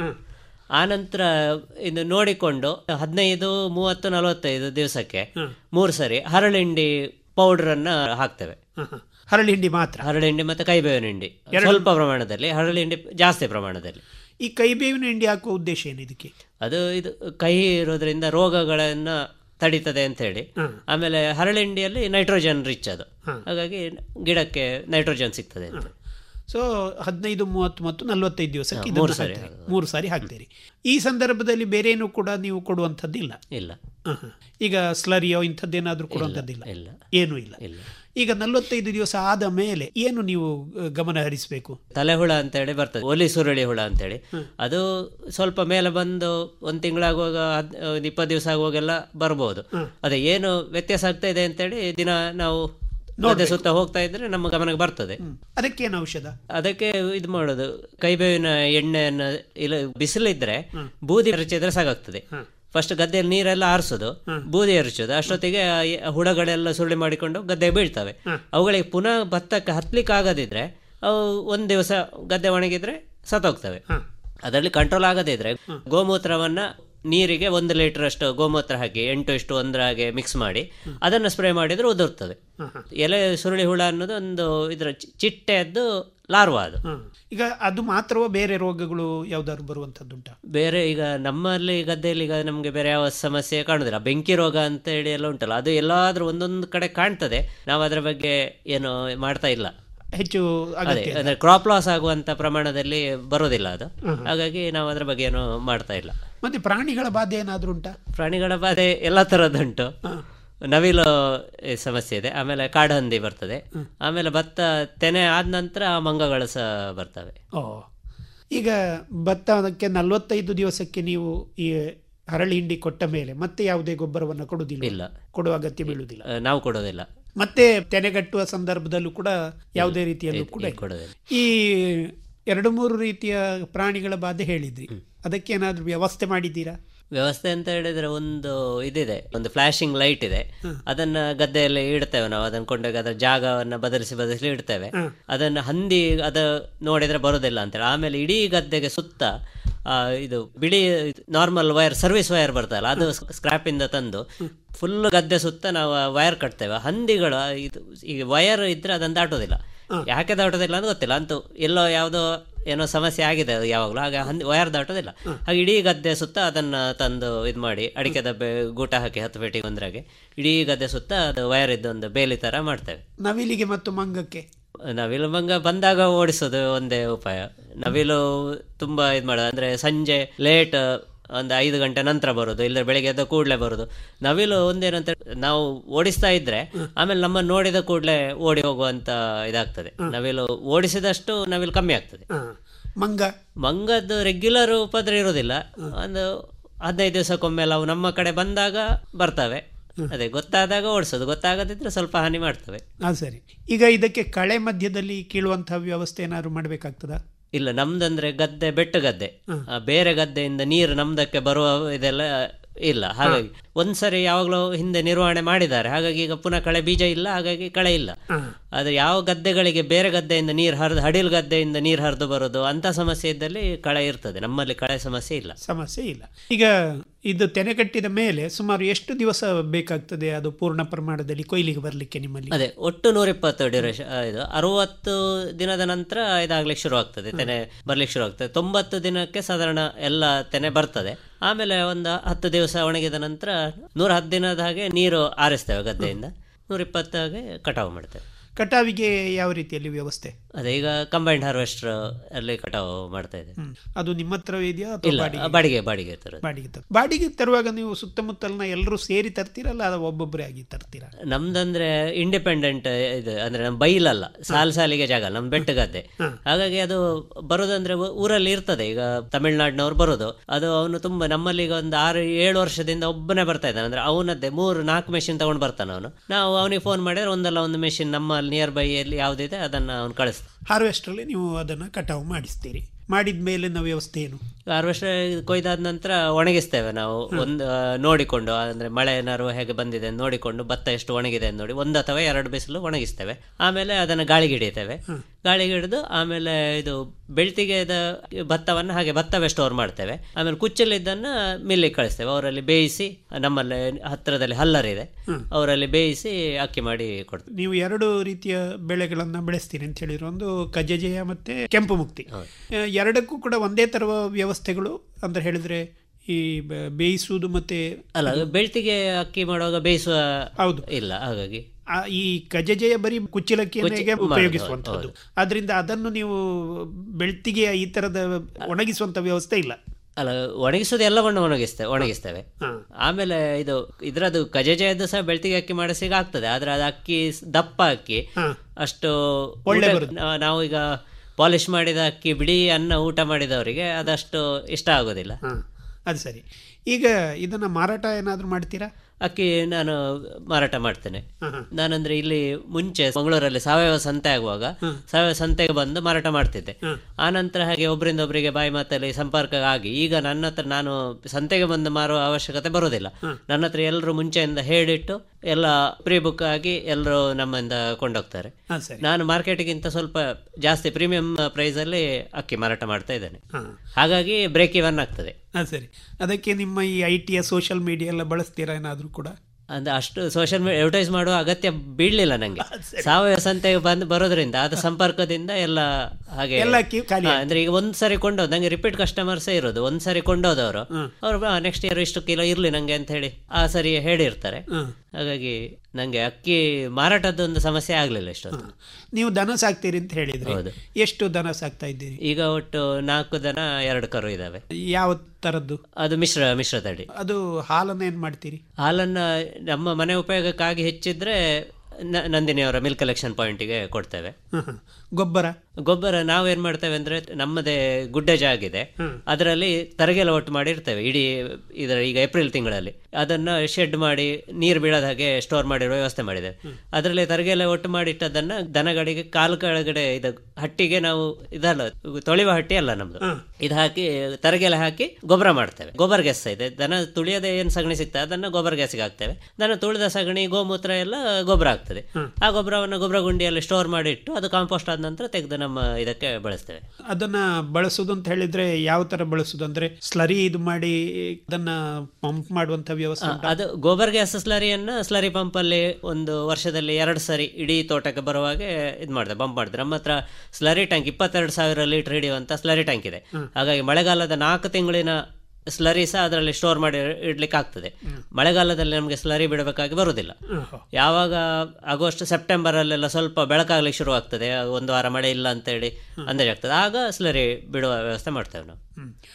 ಆನಂತರ ಇದು ನೋಡಿಕೊಂಡು ಹದಿನೈದು ಮೂವತ್ತು ನಲವತ್ತೈದು ದಿವಸಕ್ಕೆ ಮೂರು ಸರಿ ಹರಳಿಂಡಿ ಪೌಡರ್ ಅನ್ನ ಹಾಕ್ತೇವೆ ಹರಳಿ ಹಿಂಡಿ ಮಾತ್ರ ಹರಳಿ ಹಿಂಡಿ ಮತ್ತೆ ಕೈಬೇವಿನ ಹಿಂಡಿ ಎರಡು- ಸ್ವಲ್ಪ ಪ್ರಮಾಣದಲ್ಲಿ ಹರಳಿ ಹಿಂಡಿ ಜಾಸ್ತಿ ಪ್ರಮಾಣದಲ್ಲಿ ಈ ಕೈಬೇವಿನ ಹಿಂಡಿ ಹಾಕುವ ಉದ್ದೇಶ ಏನು ಇದಕ್ಕೆ ಅದು ಇದು ಕಹಿ ಇರೋದ್ರಿಂದ ರೋಗಗಳನ್ನ ತಡೀತದೆ ಅಂತ ಹೇಳಿ ಆಮೇಲೆ ಹರಳಿಂಡಿಯಲ್ಲಿ ನೈಟ್ರೋಜನ್ ರಿಚ್ ಅದು ಹಾಗಾಗಿ ಗಿಡಕ್ಕೆ ನೈಟ್ರೋಜನ್ ಸಿಗ್ತದೆ ಅಂತ ಸೊ ಹದಿನೈದು ಮೂವತ್ತು ಮತ್ತು ನಲವತ್ತೈದು ದಿವಸಕ್ಕೆ ಹಾ, ಇದನ್ನು ಮೂರು ಸಾರಿ ಹಾಕ್ತೀರಿ. ಮೂರು ಸಾರಿ ಹಾಕ್ತೀರಿ ಈ ಸಂದರ್ಭದಲ್ಲಿ ಬೇರೆ ಏನು ಕೂಡ ನೀವು ಕೊಡುವಂಥದ್ದಿಲ್ಲ ಇಲ್ಲ ಆಹಾ. ಈಗ ಸ್ಲರಿಯೋ ಇಂಥದ್ದೇನಾದ್ರೂ ಕೊಡುವಂಥದ್ದಿಲ್ಲ ಇಲ್ಲ ಏನೂ ಇಲ್ಲ ಇಲ್ಲ ಈಗ ನಲವತ್ತೈದು ದಿವಸ ಆದ ಮೇಲೆ ಏನು ನೀವು ಆ, ಗಮನ ಹರಿಸಬೇಕು ತಲೆ ಹುಳ ಅಂತೇಳಿ ಬರ್ತದೆ ಒಲಿ ಸುರುಳಿ ಹುಳ ಅಂತೇಳಿ ಅದು ಸ್ವಲ್ಪ ಮೇಲೆ ಬಂದು ಒಂದು ತಿಂಗಳಾಗುವಾಗ ಹದ್- ಒಂದು ಇಪ್ಪತ್ತು ದಿವಸ ಆಗುವಾಗೆಲ್ಲ ಬರ್ಬೋದು ಅದೇ ಏನು ವ್ಯತ್ಯಾಸ ಆಗ್ತಾ ಇದೆ ಅಂತೇಳಿ ದಿನ ನಾವು ಗದ್ದೆ ಸುತ್ತ ಹೋಗ್ತಾ ಇದ್ರೆ ನಮ್ಮ ಗಮನಕ್ಕೆ ಬರ್ತದೆ ಅದಕ್ಕೇನು ಔಷಧ ಅದಕ್ಕೆ ಇದು ಮಾಡೋದು ಕೈಬೇವಿನ ಎಣ್ಣೆಯನ್ನು ಇಲ್ಲ ಬಿಸಿಲಿದ್ರೆ ಬೂದಿ ಎರಚಿದ್ರೆ ಸಾಕಾಗ್ತದೆ ಫಸ್ಟ್ ಗದ್ದೆಯಲ್ಲಿ ನೀರೆಲ್ಲ ಆರಿಸೋದು ಬೂದಿ ಎರಚೋದು ಅಷ್ಟೊತ್ತಿಗೆ ಆ ಎ- ಹುಳಗಳೆಲ್ಲ ಸುರುಳಿ ಮಾಡಿಕೊಂಡು ಗದ್ದೆಗೆ ಬೀಳ್ತವೆ ಅವುಗಳಿಗೆ ಪುನಃ ಭತ್ತಕ್ಕೆ ಹತ್ಲಿಕ್ಕೆ ಆಗದಿದ್ರೆ ಅವು ಒಂದು ದಿವಸ ಗದ್ದೆ ಒಣಗಿದ್ರೆ ಸತ್ತೋಗ್ತವೆ ಅದರಲ್ಲಿ ಕಂಟ್ರೋಲ್ ಆಗದೇ ಇದ್ರೆ ಗೋಮೂತ್ರವನ್ನ ನೀರಿಗೆ ಒಂದು ಲೀಟರ್ ಅಷ್ಟು ಗೋಮೂತ್ರ ಹಾಕಿ ಎಂಟು ಇಷ್ಟು ಒಂದರ ಹಾಗೆ ಮಿಕ್ಸ್ ಮಾಡಿ ಅದನ್ನು ಸ್ಪ್ರೇ ಮಾಡಿದ್ರೆ ಉದುರ್ತದೆ ಎಲೆ ಸುರುಳಿ ಹುಳ ಅನ್ನೋದು ಒಂದು ಇದರ ಚಿ- ಚಿಟ್ಟೆಯದ್ದು ಲಾರ್ವಾ ಅದು ಈಗ ಅದು ಮಾತ್ರವೋ ಬೇರೆ ರೋಗಗಳು ಯಾವ್ದಾದ್ರು ಬರುವಂತದ್ದುಂಟ ಬೇರೆ ಈಗ ನಮ್ಮಲ್ಲಿ ಗದ್ದೆಯಲ್ಲಿ ಈಗ ನಮಗೆ ಬೇರೆ ಯಾವ ಸಮಸ್ಯೆ ಕಾಣುದಿಲ್ಲ ಬೆಂಕಿ ರೋಗ ಅಂತ ಹೇಳಿ ಎಲ್ಲ ಉಂಟಲ್ಲ ಅದು ಎಲ್ಲಾದ್ರೂ ಒಂದೊಂದು ಕಡೆ ಕಾಣ್ತದೆ ನಾವು ಅದರ ಬಗ್ಗೆ ಏನು ಮಾಡ್ತಾ ಇಲ್ಲ ಹೆಚ್ಚು ಅದೇ ಅಗತ್ಯ ಅಂದ್ರೆ ಕ್ರಾಪ್ ಲಾಸ್ ಆಗುವಂತ ಪ್ರಮಾಣದಲ್ಲಿ ಬರೋದಿಲ್ಲ ಅದು ಹ್ಮ್. ಹಾಗಾಗಿ ನಾವು ಅದರ ಬಗ್ಗೆ ಏನು ಮಾಡ್ತಾ ಇಲ್ಲ ಮತ್ತೆ ಪ್ರಾಣಿಗಳ ಬಾಧೆ ಏನಾದ್ರೂ ಉಂಟಾ ಪ್ರಾಣಿಗಳ ಬಾಧೆ ಎಲ್ಲ ಥರದ್ದುಂಟು ನವಿಲು ಈ ಸಮಸ್ಯೆ ಇದೆ ಆಮೇಲೆ ಕಾಡಹಂದಿ ಬರ್ತದೆ ಆಮೇಲೆ ಭತ್ತ ತೆನೆ ಆದ ನಂತರ ಮಂಗಗಳು ಸಹ ಬರ್ತವೆ ಓ ಈಗ ಭತ್ತಕ್ಕೆ ನಲವತ್ತೈದು ದಿವಸಕ್ಕೆ ನೀವು ಈ ಹರಳಿ ಹಿಂಡಿ ಕೊಟ್ಟ ಮೇಲೆ ಮತ್ತೆ ಯಾವುದೇ ಗೊಬ್ಬರವನ್ನು ಕೊಡುವುದಿಲ್ಲ ಇಲ್ಲ. ಕೊಡುವ ಅಗತ್ಯ ಬೀಳುವುದಿಲ್ಲ ಆ, ನಾವು ಕೊಡೋದಿಲ್ಲ ಮತ್ತೆ ತೆನೆಗಟ್ಟುವ ಸಂದರ್ಭದಲ್ಲೂ ಕೂಡ ಯಾವುದೇ ರೀತಿಯಲ್ಲೂ ಕೂಡ ಇಲ್ಲ. ಕೊಡೋದಿಲ್ಲ ಈ ಎರಡು ಮೂರು ರೀತಿಯ ಪ್ರಾಣಿಗಳ ಬಾಧೆ ಹೇಳಿದ್ರಿ ಅದಕ್ಕೇನಾದ್ರೂ ವ್ಯವಸ್ಥೆ ಮಾಡಿದ್ದೀರಾ ವ್ಯವಸ್ಥೆ ಅಂತ ಹೇಳಿದ್ರೆ ಒಂದು ಇದಿದೆ ಒಂದು ಫ್ಲಾಶಿಂಗ್ ಲೈಟ್ ಇದೆ ಅದನ್ನ ಗದ್ದೆಯಲ್ಲಿ ಇಡ್ತೇವೆ ನಾವು ಅದನ್ನ ಕೊಂಡೋಗಿ ಅದರ ಜಾಗವನ್ನ ಬದಲಿಸಿ ಬದಲಿಸಿ ಇಡ್ತೇವೆ ಅದನ್ನ ಹಂದಿ ಅದ ನೋಡಿದ್ರೆ ಬರೋದಿಲ್ಲ ಅಂತೇಳಿ ಆಮೇಲೆ ಇಡೀ ಗದ್ದೆಗೆ ಸುತ್ತ ಆ, ಇದು ಬಿಳಿ ನಾರ್ಮಲ್ ವೈರ್ ಸರ್ವಿಸ್ ವೈರ್ ಬರ್ತಲ್ಲ ಅದು ಸ್ಕ್ರಾಪ್ ಇಂದ ತಂದು ಫುಲ್ ಗದ್ದೆ ಸುತ್ತ ನಾವು ವೈರ್ ಕಟ್ತೇವೆ ಹಂದಿಗಳು ಇದು ಈಗ ವೈರ್ ಇದ್ರೆ ಅದನ್ನ ದಾಟೋದಿಲ್ಲ ಯಾಕೆ ದಾಟೋದಿಲ್ಲ ಅಂತ ಗೊತ್ತಿಲ್ಲ ಅಂತೂ ಎಲ್ಲೋ ಯಾವುದೋ ಏನೋ ಸಮಸ್ಯೆ ಆಗಿದೆ ಅದು ಯಾವಾಗಲೂ ಹಾಗೆ ಹಂದಿ ವೈರ್ ದಾಟೋದಿಲ್ಲ ಹಾಗೆ ಇಡೀ ಗದ್ದೆ ಸುತ್ತ ಅದನ್ನ ತಂದು ಇದು ಮಾಡಿ ಅಡಿಕೆ ದಬ್ಬೆ ಗೂಟ ಹಾಕಿ ಹತ್ತು ಪೇಟಿಗೆ ಒಂದ್ರಾಗೆ ಇಡೀ ಗದ್ದೆ ಸುತ್ತ ಅದು ವೈರ್ ಇದ್ದೊಂದು ಬೇಲಿ ತರ ಮಾಡ್ತೇವೆ ನವಿಲಿಗೆ ಮತ್ತು ಮಂಗಕ್ಕೆ ನವಿಲು ಮಂಗ ಬಂದಾಗ ಓಡಿಸೋದು ಒಂದೇ ಉಪಾಯ ನವಿಲು ತುಂಬಾ ಇದು ಮಾಡೋದು ಅಂದ್ರೆ ಸಂಜೆ ಲೇಟ್ ಒಂದು ಐದು ಗಂಟೆ ನಂತರ ಬರೋದು ಇಲ್ಲ ಬೆಳಿಗ್ಗೆ ಎದ್ದ ಕೂಡಲೇ ಬರೋದು ನವಿಲು ಒಂದೇನಂತ ನಾವು ಓಡಿಸ್ತಾ ಇದ್ರೆ ಆಮೇಲೆ ನಮ್ಮ ನೋಡಿದ ಕೂಡಲೇ ಓಡಿ ಹೋಗುವಂತ ಇದಾಗ್ತದೆ ನವಿಲು ಓಡಿಸಿದಷ್ಟು ನವಿಲು ಕಮ್ಮಿ ಆಗ್ತದೆ ಮಂಗ ಮಂಗದ್ದು ರೆಗ್ಯುಲರ್ ಉಪದ್ರ ಇರೋದಿಲ್ಲ ಒಂದು ಹದಿನೈದು ದಿವಸಕ್ಕೊಮ್ಮೆ ಅವು ನಮ್ಮ ಕಡೆ ಬಂದಾಗ ಬರ್ತವೆ ಅದೇ ಗೊತ್ತಾದಾಗ ಓಡಿಸೋದು ಗೊತ್ತಾಗದಿದ್ರೆ ಸ್ವಲ್ಪ ಹಾನಿ ಮಾಡ್ತವೆ ಹಾ ಸರಿ ಈಗ ಇದಕ್ಕೆ ಕಳೆ ಮಧ್ಯದಲ್ಲಿ ಕೀಳುವಂತಹ ವ್ಯವಸ್ಥೆ ಏನಾದ್ರು ಮಾಡಬೇಕಾಗ್ತದಾ ಇಲ್ಲ ನಮ್ದಂದ್ರೆ ಗದ್ದೆ ಬೆಟ್ಟ ಗದ್ದೆ ಆ, ಬೇರೆ ಗದ್ದೆಯಿಂದ ನೀರು ನಮ್ದಕ್ಕೆ ಬರುವ ಇದೆಲ್ಲ ಇಲ್ಲ ಹಾಗಾಗಿ ಒಂದ್ಸರಿ ಯಾವಾಗಲೂ ಹಿಂದೆ ನಿರ್ವಹಣೆ ಮಾಡಿದ್ದಾರೆ ಹಾಗಾಗಿ ಈಗ ಪುನಃ ಕಳೆ ಬೀಜ ಇಲ್ಲ ಹಾಗಾಗಿ ಕಳೆ ಇಲ್ಲ ಆದ್ರೆ ಯಾವ ಗದ್ದೆಗಳಿಗೆ ಬೇರೆ ಗದ್ದೆಯಿಂದ ನೀರು ಹರಿದು ಹಡಿಲ್ ಗದ್ದೆಯಿಂದ ನೀರು ಹರಿದು ಬರೋದು ಅಂತ ಸಮಸ್ಯೆ ಇದ್ದಲ್ಲಿ ಕಳೆ ಇರ್ತದೆ ನಮ್ಮಲ್ಲಿ ಕಳೆ ಸಮಸ್ಯೆ ಇಲ್ಲ ಸಮಸ್ಯೆ ಇಲ್ಲ ಈಗ ಇದು ತೆನೆ ಕಟ್ಟಿದ ಮೇಲೆ ಸುಮಾರು ಎಷ್ಟು ದಿವಸ ಬೇಕಾಗ್ತದೆ ಅದು ಪೂರ್ಣ ಪ್ರಮಾಣದಲ್ಲಿ ಕೊಯ್ಲಿಗೆ ಬರಲಿಕ್ಕೆ ನಿಮ್ಮಲ್ಲಿ ಅದೇ ಒಟ್ಟು ನೂರ ಇಪ್ಪತ್ತು ಡ್ಯೂರೇಷನ್ ಇದು ಅರವತ್ತು ದಿನದ ನಂತರ ಇದಾಗ್ಲಿಕ್ಕೆ ಶುರು ಆಗ್ತದೆ ತೆನೆ ಬರ್ಲಿಕ್ಕೆ ಶುರು ಆಗ್ತದೆ ತೊಂಬತ್ತು ದಿನಕ್ಕೆ ಸಾಧಾರಣ ಎಲ್ಲ ತೆನೆ ಬರ್ತದೆ ಆಮೇಲೆ ಒಂದು ಹತ್ತು ದಿವಸ ಒಣಗಿದ ನಂತರ ನೂರ ಹತ್ತು ದಿನದ ಹಾಗೆ ನೀರು ಆರಿಸ್ತೇವೆ ಗದ್ದೆಯಿಂದ ನೂರ ಇಪ್ಪತ್ತು ಹಾಗೆ ಕಟಾವು ಮಾಡ್ತೇವೆ ಕಟಾವಿಗೆ ಯಾವ ರೀತಿಯಲ್ಲಿ ವ್ಯವಸ್ಥೆ ಅದೇ ಈಗ ಕಂಬೈನ್ಡ್ ಹಾರ್ವೆಸ್ಟರ್ ಅಲ್ಲಿ ಕಟಾವು ಮಾಡ್ತಾ ಇದೆ ಹ್ಮ್. ಅದು ನಿಮ್ಮ ಹತ್ರವೇ ಇದೆಯಾ ಅಥವಾ ಇಲ್ಲ ಬಾಡಿಗೆ ಬಾಡಿಗೆ ಬಾಡಿಗೆ ತರೋದು ಬಾಡಿಗೆ ತರ ಬಾಡಿಗೆ ತರುವಾಗ ನೀವು ಸುತ್ತಮುತ್ತಲಿನ ಎಲ್ಲರೂ ಸೇರಿ ತರ್ತೀರಲ್ಲ ಅಥವಾ ಒಬ್ಬೊಬ್ಬರೇ ಆಗಿ ತರ್ತೀರಾ ನಮ್ದಂದ್ರೆ ಇಂಡಿಪೆಂಡೆಂಟ್ ಇದು ಅಂದ್ರೆ ನಮ್ ಬೈಲಲ್ಲ ಸಾಲ್ ಸಾಲಿಗೆ ಜಾಗ ನಮ್ ಬೆಟ್ಟ ಗದ್ದೆ ಹಾಗಾಗಿ ಅದು ಬರೋದಂದ್ರೆ ಊ- ಊರಲ್ಲಿ ಇರ್ತದೆ ಈಗ ತಮಿಳ್ನಾಡಿನವ್ರು ಬರೋದು ಅದು ಅವನು ತುಂಬಾ ನಮ್ಮಲ್ಲಿ ಈಗ ಒಂದು ಆರು ಏಳು ವರ್ಷದಿಂದ ಒಬ್ಬನೇ ಬರ್ತಾ ಇದ್ದಾನೆ ಅಂದ್ರೆ ಅವನದ್ದೇ ಮೂರು ನಾಲ್ಕು ಮೆಷಿನ್ ತಗೊಂಡು ಬರ್ತಾನೆ ಅವನು ನಾವು ಅವನಿಗೆ ಫೋನ್ ಮಾಡಿದ್ರೆ ಒಂದಲ್ಲ ಒಂದು ಮೆಷಿನ್ ನಮ್ಮ ನಿಯರ್ ಬೈ ಅಲ್ಲಿ ಯಾವ್ದಿದೆ ಅದನ್ನ ಅವ್ನು ಕಳಿಸ್ತಾನೆ ಹಾರ್ವೆಸ್ಟ್ರಲ್ಲಿ ನೀವು ಅದನ್ನು ಕಟಾವು ಮಾಡಿಸ್ತೀರಿ ಮಾಡಿದ ಮೇಲಿನ ವ್ಯವಸ್ಥೆ ಏನು ಹಾರ್ವೆಸ್ಟರ್ ಕೊಯ್ದಾದ ನಂತರ ಒಣಗಿಸ್ತೇವೆ ನಾವು ಒಂದು ಆ, ನೋಡಿಕೊಂಡು ಅಂದ್ರೆ ಮಳೆ ಏನಾದ್ರು ಹೇಗೆ ಬಂದಿದೆ ಅಂತ ನೋಡಿಕೊಂಡು ಭತ್ತ ಎಷ್ಟು ಒಣಗಿದೆ ಅಂತ ನೋಡಿ ಒಂದು ಅಥವಾ ಎರಡು ಬಿಸಿಲು ಒಣಗಿಸ್ತೇವೆ ಆಮೇಲೆ ಅದನ್ನು ಗಾಳಿಗೆ ಹಿಡಿತೇವೆ ಗಾಳಿಗೆ ಹಿಡಿದು ಆಮೇಲೆ ಇದು ಬೆಳ್ತಿಗೆದ ಭತ್ತವನ್ನು ಹಾಗೆ ಭತ್ತವೇ ಸ್ಟೋರ್ ಮಾಡ್ತೇವೆ ಆಮೇಲೆ ಕುಚ್ಚಲಿದ್ದನ್ನ ಮಿಲ್ಲಿಗೆ ಕಳಿಸ್ತೇವೆ ಅವರಲ್ಲಿ ಬೇಯಿಸಿ ನಮ್ಮಲ್ಲಿ ಹತ್ತಿರದಲ್ಲಿ ಹಲ್ಲರಿದೆ ಅವರಲ್ಲಿ ಬೇಯಿಸಿ ಅಕ್ಕಿ ಮಾಡಿ ಕೊಡ್ತೇವೆ ನೀವು ಎರಡು ರೀತಿಯ ಬೆಳೆಗಳನ್ನ ಬೆಳೆಸ್ತೀರಿ ಅಂತ ಹೇಳಿದ್ರು ಒಂದು ಕಜಜೆಯ ಮತ್ತೆ ಕೆಂಪು ಮುಕ್ತಿ ಆ, ಎರಡಕ್ಕೂ ಕೂಡ ಒಂದೇ ತರುವ ವ್ಯವಸ್ಥೆಗಳು ಅಂತ ಹೇಳಿದ್ರೆ ಈ ಬ- ಬೇಯಿಸುವುದು ಮತ್ತೆ ಅಲ್ಲ ಬೆಳ್ತಿಗೆ ಅಕ್ಕಿ ಮಾಡುವಾಗ ಬೇಯಿಸುವ ಹೌದು ಇಲ್ಲ ಹಾಗಾಗಿ ಆ, ಈ ಕಜಜೆಯ ಬರೀ ಕುಚ್ಚಲಕ್ಕಿಯನ್ನೇ ಕುಚ್ಚ- ಮಾಡೋದು, ಉಪಯೋಗಿಸುವಂತದ್ದು ಆದ್ರಿಂದ ಅದನ್ನು ನೀವು ಬೆಳ್ತಿಗೆ ಈ ತರದ ಒಣಗಿಸುವಂತ ವ್ಯವಸ್ಥೆ ಇಲ್ಲ ಅಲ್ಲ ಒಣಗಿಸೋದು ಎಲ್ಲವನ್ನು ಒಣಗಿಸ್ತೇವೆ ಒಣಗಿಸ್ತೇವೆ ಆಮೇಲೆ ಇದು ಇದ್ರದ್ದು ಕಜೆಜೆಯದ್ದು ಸಹ ಬೆಳ್ತಿಗೆ ಅಕ್ಕಿ ಮಾಡಿಸಿಗೆ ಆಗ್ತದೆ ಆದ್ರೆ ಅದು ಅಕ್ಕಿ ಸ್- ದಪ್ಪ ಅಕ್ಕಿ ಅಷ್ಟು ಒಳ್ಳೆ ಊಟ- ಬರುತ್ತೆ. ನಾ- ನಾವು ಈಗ ಪಾಲಿಶ್ ಮಾಡಿದ ಅಕ್ಕಿ ಬಿಡಿ ಅನ್ನ ಊಟ ಮಾಡಿದವರಿಗೆ ಅದಷ್ಟು ಇಷ್ಟ ಆಗೋದಿಲ್ಲ ಅದು ಸರಿ ಈಗ ಇದನ್ನ ಮಾರಾಟ ಏನಾದರೂ ಮಾಡ್ತೀರಾ ಅಕ್ಕಿ ನಾನು ಮಾರಾಟ ಮಾಡ್ತೇನೆ ನಾನಂದ್ರೆ ಇಲ್ಲಿ ಮುಂಚೆ ಮಂಗಳೂರಲ್ಲಿ ಸಾವಯವ ಸಂತೆ ಆಗುವಾಗ ಸಾವಯವ ಸಂತೆಗೆ ಬಂದು ಮಾರಾಟ ಮಾಡ್ತಿದ್ದೆ ಆ ನಂತರ ಹಾಗೆ ಒಬ್ಬರಿಂದ ಒಬ್ಬರಿಗೆ ಬಾಯಿ ಮಾತಲ್ಲಿ ಸಂಪರ್ಕ ಆಗಿ ಈಗ ನನ್ನ ಹತ್ರ ನಾನು ಸಂತೆಗೆ ಬಂದು ಮಾರುವ ಅವಶ್ಯಕತೆ ಬರೋದಿಲ್ಲ ನನ್ನ ಹತ್ರ ಎಲ್ಲರೂ ಮುಂಚೆಯಿಂದ ಹೇಳಿಟ್ಟು ಎಲ್ಲ ಪ್ರೀ ಬುಕ್ ಆಗಿ ಎಲ್ಲರೂ ನಮ್ಮಿಂದ ಕೊಂಡೋಗ್ತಾರೆ ಹಾ, ಸರಿ. ನಾನು ಮಾರ್ಕೆಟ್ಗಿಂತ ಸ್ವಲ್ಪ ಜಾಸ್ತಿ ಪ್ರೀಮಿಯಂ ಪ್ರೈಸ್ ಅಲ್ಲಿ ಅಕ್ಕಿ ಮಾರಾಟ ಮಾಡ್ತಾ ಇದ್ದೇನೆ ಹಾಗಾಗಿ ಬ್ರೇಕ್ ಇವನ್ ಆಗ್ತದೆ ಹಾಂ ಸರಿ ಅದಕ್ಕೆ ನಿಮ್ಮ ಈ ಐ ಟಿಯ ಸೋಷಿಯಲ್ ಮೀಡಿಯಾ ಎಲ್ಲ ಬಳಸ್ತೀರಾ ಏನಾದರೂ ಕೂಡ ಅಂದ್ರೆ ಅಷ್ಟು ಸೋಷಿಯಲ್ ಮೀಡಿಯಾ ಅಡ್ವರ್ಟೈಸ್ ಮಾಡುವ ಅಗತ್ಯ ಬೀಳಲಿಲ್ಲ ನಂಗೆ ಸಾವಯವ ಸಂತೆಗೆ ಬಂದು ಬರೋದ್ರಿಂದ ಅದ ಸಂಪರ್ಕದಿಂದ ಎಲ್ಲ ಹಾಗೆ ಎಲ್ಲ ಅಕ್ಕಿ ಖಾಲಿ ಹಾ, ಅಂದ್ರೆ ಈಗ ಒಂದ್ ಸರಿ ಕೊಂಡೋದ್ ನಂಗೆ ರಿಪೀಟ್ ಕಸ್ಟಮರ್ಸೇ ಇರೋದು ಒಂದ್ ಸರಿ ಕೊಂಡೋದವರು ಅವ್ರು ನೆಕ್ಸ್ಟ್ ಇಯರ್ ಇಷ್ಟು ಕಿಲೋ ಇರ್ಲಿ ನಂಗೆ ಅಂತ ಹೇಳಿ ಆ ಸರಿ ಹೇಳಿರ್ತಾರೆ ಹಾಗಾಗಿ ನಂಗೆ ಅಕ್ಕಿ ಮಾರಾಟದ ಒಂದು ಸಮಸ್ಯೆ ಆಗ್ಲಿಲ್ಲ ಇಷ್ಟೊತ್ತು ನೀವು ದನ ಸಾಕ್ತೀರಿ ಅಂತ ಹೇಳಿದ್ರಿ ಹೌದು. ಎಷ್ಟು ದನ ಸಾಕ್ತಾ ಇದ್ದೀರಿ ಈಗ ಒಟ್ಟು ನಾಲ್ಕು ದನ ಎರಡು ಕರು ಇದಾವೆ ಯಾವ ತರದ್ದು ಅದು ಮಿಶ್ರ ಮಿಶ್ರ ತಳಿ ಅದು ಹಾಲನ್ನ ಏನ್ ಮಾಡ್ತೀರಿ ಹಾಲನ್ನ ನಮ್ಮ ಮನೆ ಉಪಯೋಗಕ್ಕಾಗಿ ಹೆಚ್ಚಿದ್ರೆ ನ- ನಂದಿನಿಯವರ ಮಿಲ್ಕ್ ಕಲೆಕ್ಷನ್ ಪಾಯಿಂಟಿಗೆ ಕೊಡ್ತೇವೆ ಹ್ಮ್, ಹ್ಮ್. ಗೊಬ್ಬರ ಗೊಬ್ಬರ ನಾವೇನ್ ಮಾಡ್ತೇವೆ ಅಂದ್ರೆ ನಮ್ಮದೇ ಗುಡ್ಡೆ ಜಾಗಿದೆ ಅದರಲ್ಲಿ ತರಗೆಲ್ಲ ಒಟ್ಟು ಮಾಡಿ ಇರ್ತೇವೆ ಇಡೀ ಇದರ ಈಗ ಏಪ್ರಿಲ್ ತಿಂಗಳಲ್ಲಿ ಅದನ್ನ ಶೆಡ್ ಮಾಡಿ ನೀರು ಬೀಳದ ಹಾಗೆ ಸ್ಟೋರ್ ಮಾಡಿರೋ ವ್ಯವಸ್ಥೆ ಮಾಡಿದ್ದೇವೆ ಅದರಲ್ಲಿ ತರಗೆಲ್ಲ ಒಟ್ಟು ಮಾಡಿಟ್ಟದನ್ನ ದನಗಳಿಗೆ ಕಾಲು ಕೆಳಗಡೆ ಇದು ಹಟ್ಟಿಗೆ ನಾವು ಇದಲ್ಲ ತೊಳೆಯುವ ಹಟ್ಟಿ ಅಲ್ಲ ನಮ್ದು ಇದು ಹಾಕಿ ತರಗೆಲ್ಲ ಹಾಕಿ ಗೊಬ್ಬರ ಮಾಡ್ತೇವೆ ಗೊಬ್ಬರ ಗ್ಯಾಸ್ ಇದೆ ದನ ತುಳಿಯದೆ ಏನ್ ಸಗಣಿ ಸಿಗ್ತದೆ ಅದನ್ನ ಗೊಬ್ಬರ ಗ್ಯಾಸ್ಗೆ ಹಾಕ್ತೇವೆ ದನ ತುಳಿದ ಸಗಣಿ ಗೋಮೂತ್ರ ಎಲ್ಲ ಗೊಬ್ಬರ ಆಗ್ತದೆ ಆ ಗೊಬ್ಬರವನ್ನು ಗೊಬ್ಬರ ಗುಂಡಿಯಲ್ಲಿ ಸ್ಟೋರ್ ಮಾಡಿಟ್ಟು ಅದು ಕಾಂಪೋಸ್ಟ್ ಆದ ನಂತರ ತೆಗೆದು ನಮ್ಮ ಇದಕ್ಕೆ ಬಳಸ್ತೇವೆ ಅದನ್ನ ಬಳಸುದು ಅಂತ ಹೇಳಿದ್ರೆ ಯಾವ ತರ ಬಳಸುದು ಅಂದ್ರೆ ಸ್ಲರಿ ಇದು ಮಾಡಿ ಅದನ್ನ ಪಂಪ್ ಮಾಡುವಂತ ವ್ಯವಸ್ಥೆ ಉಂಟಾ? ಅದು ಗೋಬರ್ ಗ್ಯಾಸ್ ಸ್ಲರಿಯನ್ನ ಸ್ಲರಿ ಪಂಪ್ ಅಲ್ಲಿ ಒಂದು ವರ್ಷದಲ್ಲಿ ಎರಡು ಸರಿ ಇಡೀ ತೋಟಕ್ಕೆ ಬರುವಾಗೆ ಇದು ಮಾಡಿದೆ ಪಂಪ್ ಮಾಡಿದ್ರೆ ನಮ್ಮ ಹತ್ರ ಸ್ಲರಿ ಟ್ಯಾಂಕ್ ಇಪ್ಪತ್ತೆರಡು ಸಾವಿರ ಲೀಟರ್ ಹಿಡಿಯುವಂತ ಸ್ಲರಿ ಟ್ಯಾಂಕ್ ಇದೆ ಹಾಗಾಗಿ ಮಳೆಗಾಲದ ನಾಲ್ಕು ತಿಂಗಳಿನ ಸ್ಲರಿ ಸಹ ಅದರಲ್ಲಿ ಸ್ಟೋರ್ ಮಾಡಿ ಇಡ್ಲಿಕ್ಕೆ ಆಗ್ತದೆ ಮಳೆಗಾಲದಲ್ಲಿ ನಮಗೆ ಸ್ಲರಿ ಬಿಡಬೇಕಾಗಿ ಬರುವುದಿಲ್ಲ ಯಾವಾಗ ಆಗಸ್ಟ್ ಸೆಪ್ಟೆಂಬರ್ ಅಲ್ಲೆಲ್ಲ ಸ್ವಲ್ಪ ಬೆಳಕಾಗ್ಲಿಕ್ಕೆ ಶುರು ಆಗ್ತದೆ ಒಂದು ವಾರ ಮಳೆ ಇಲ್ಲ ಅಂತೇಳಿ ಅಂದಾಜು ಆಗ್ತದೆ ಆಗ ಸ್ಲರಿ ಬಿಡುವ ವ್ಯವಸ್ಥೆ ಮಾಡ್ತೇವೆ ನಾವು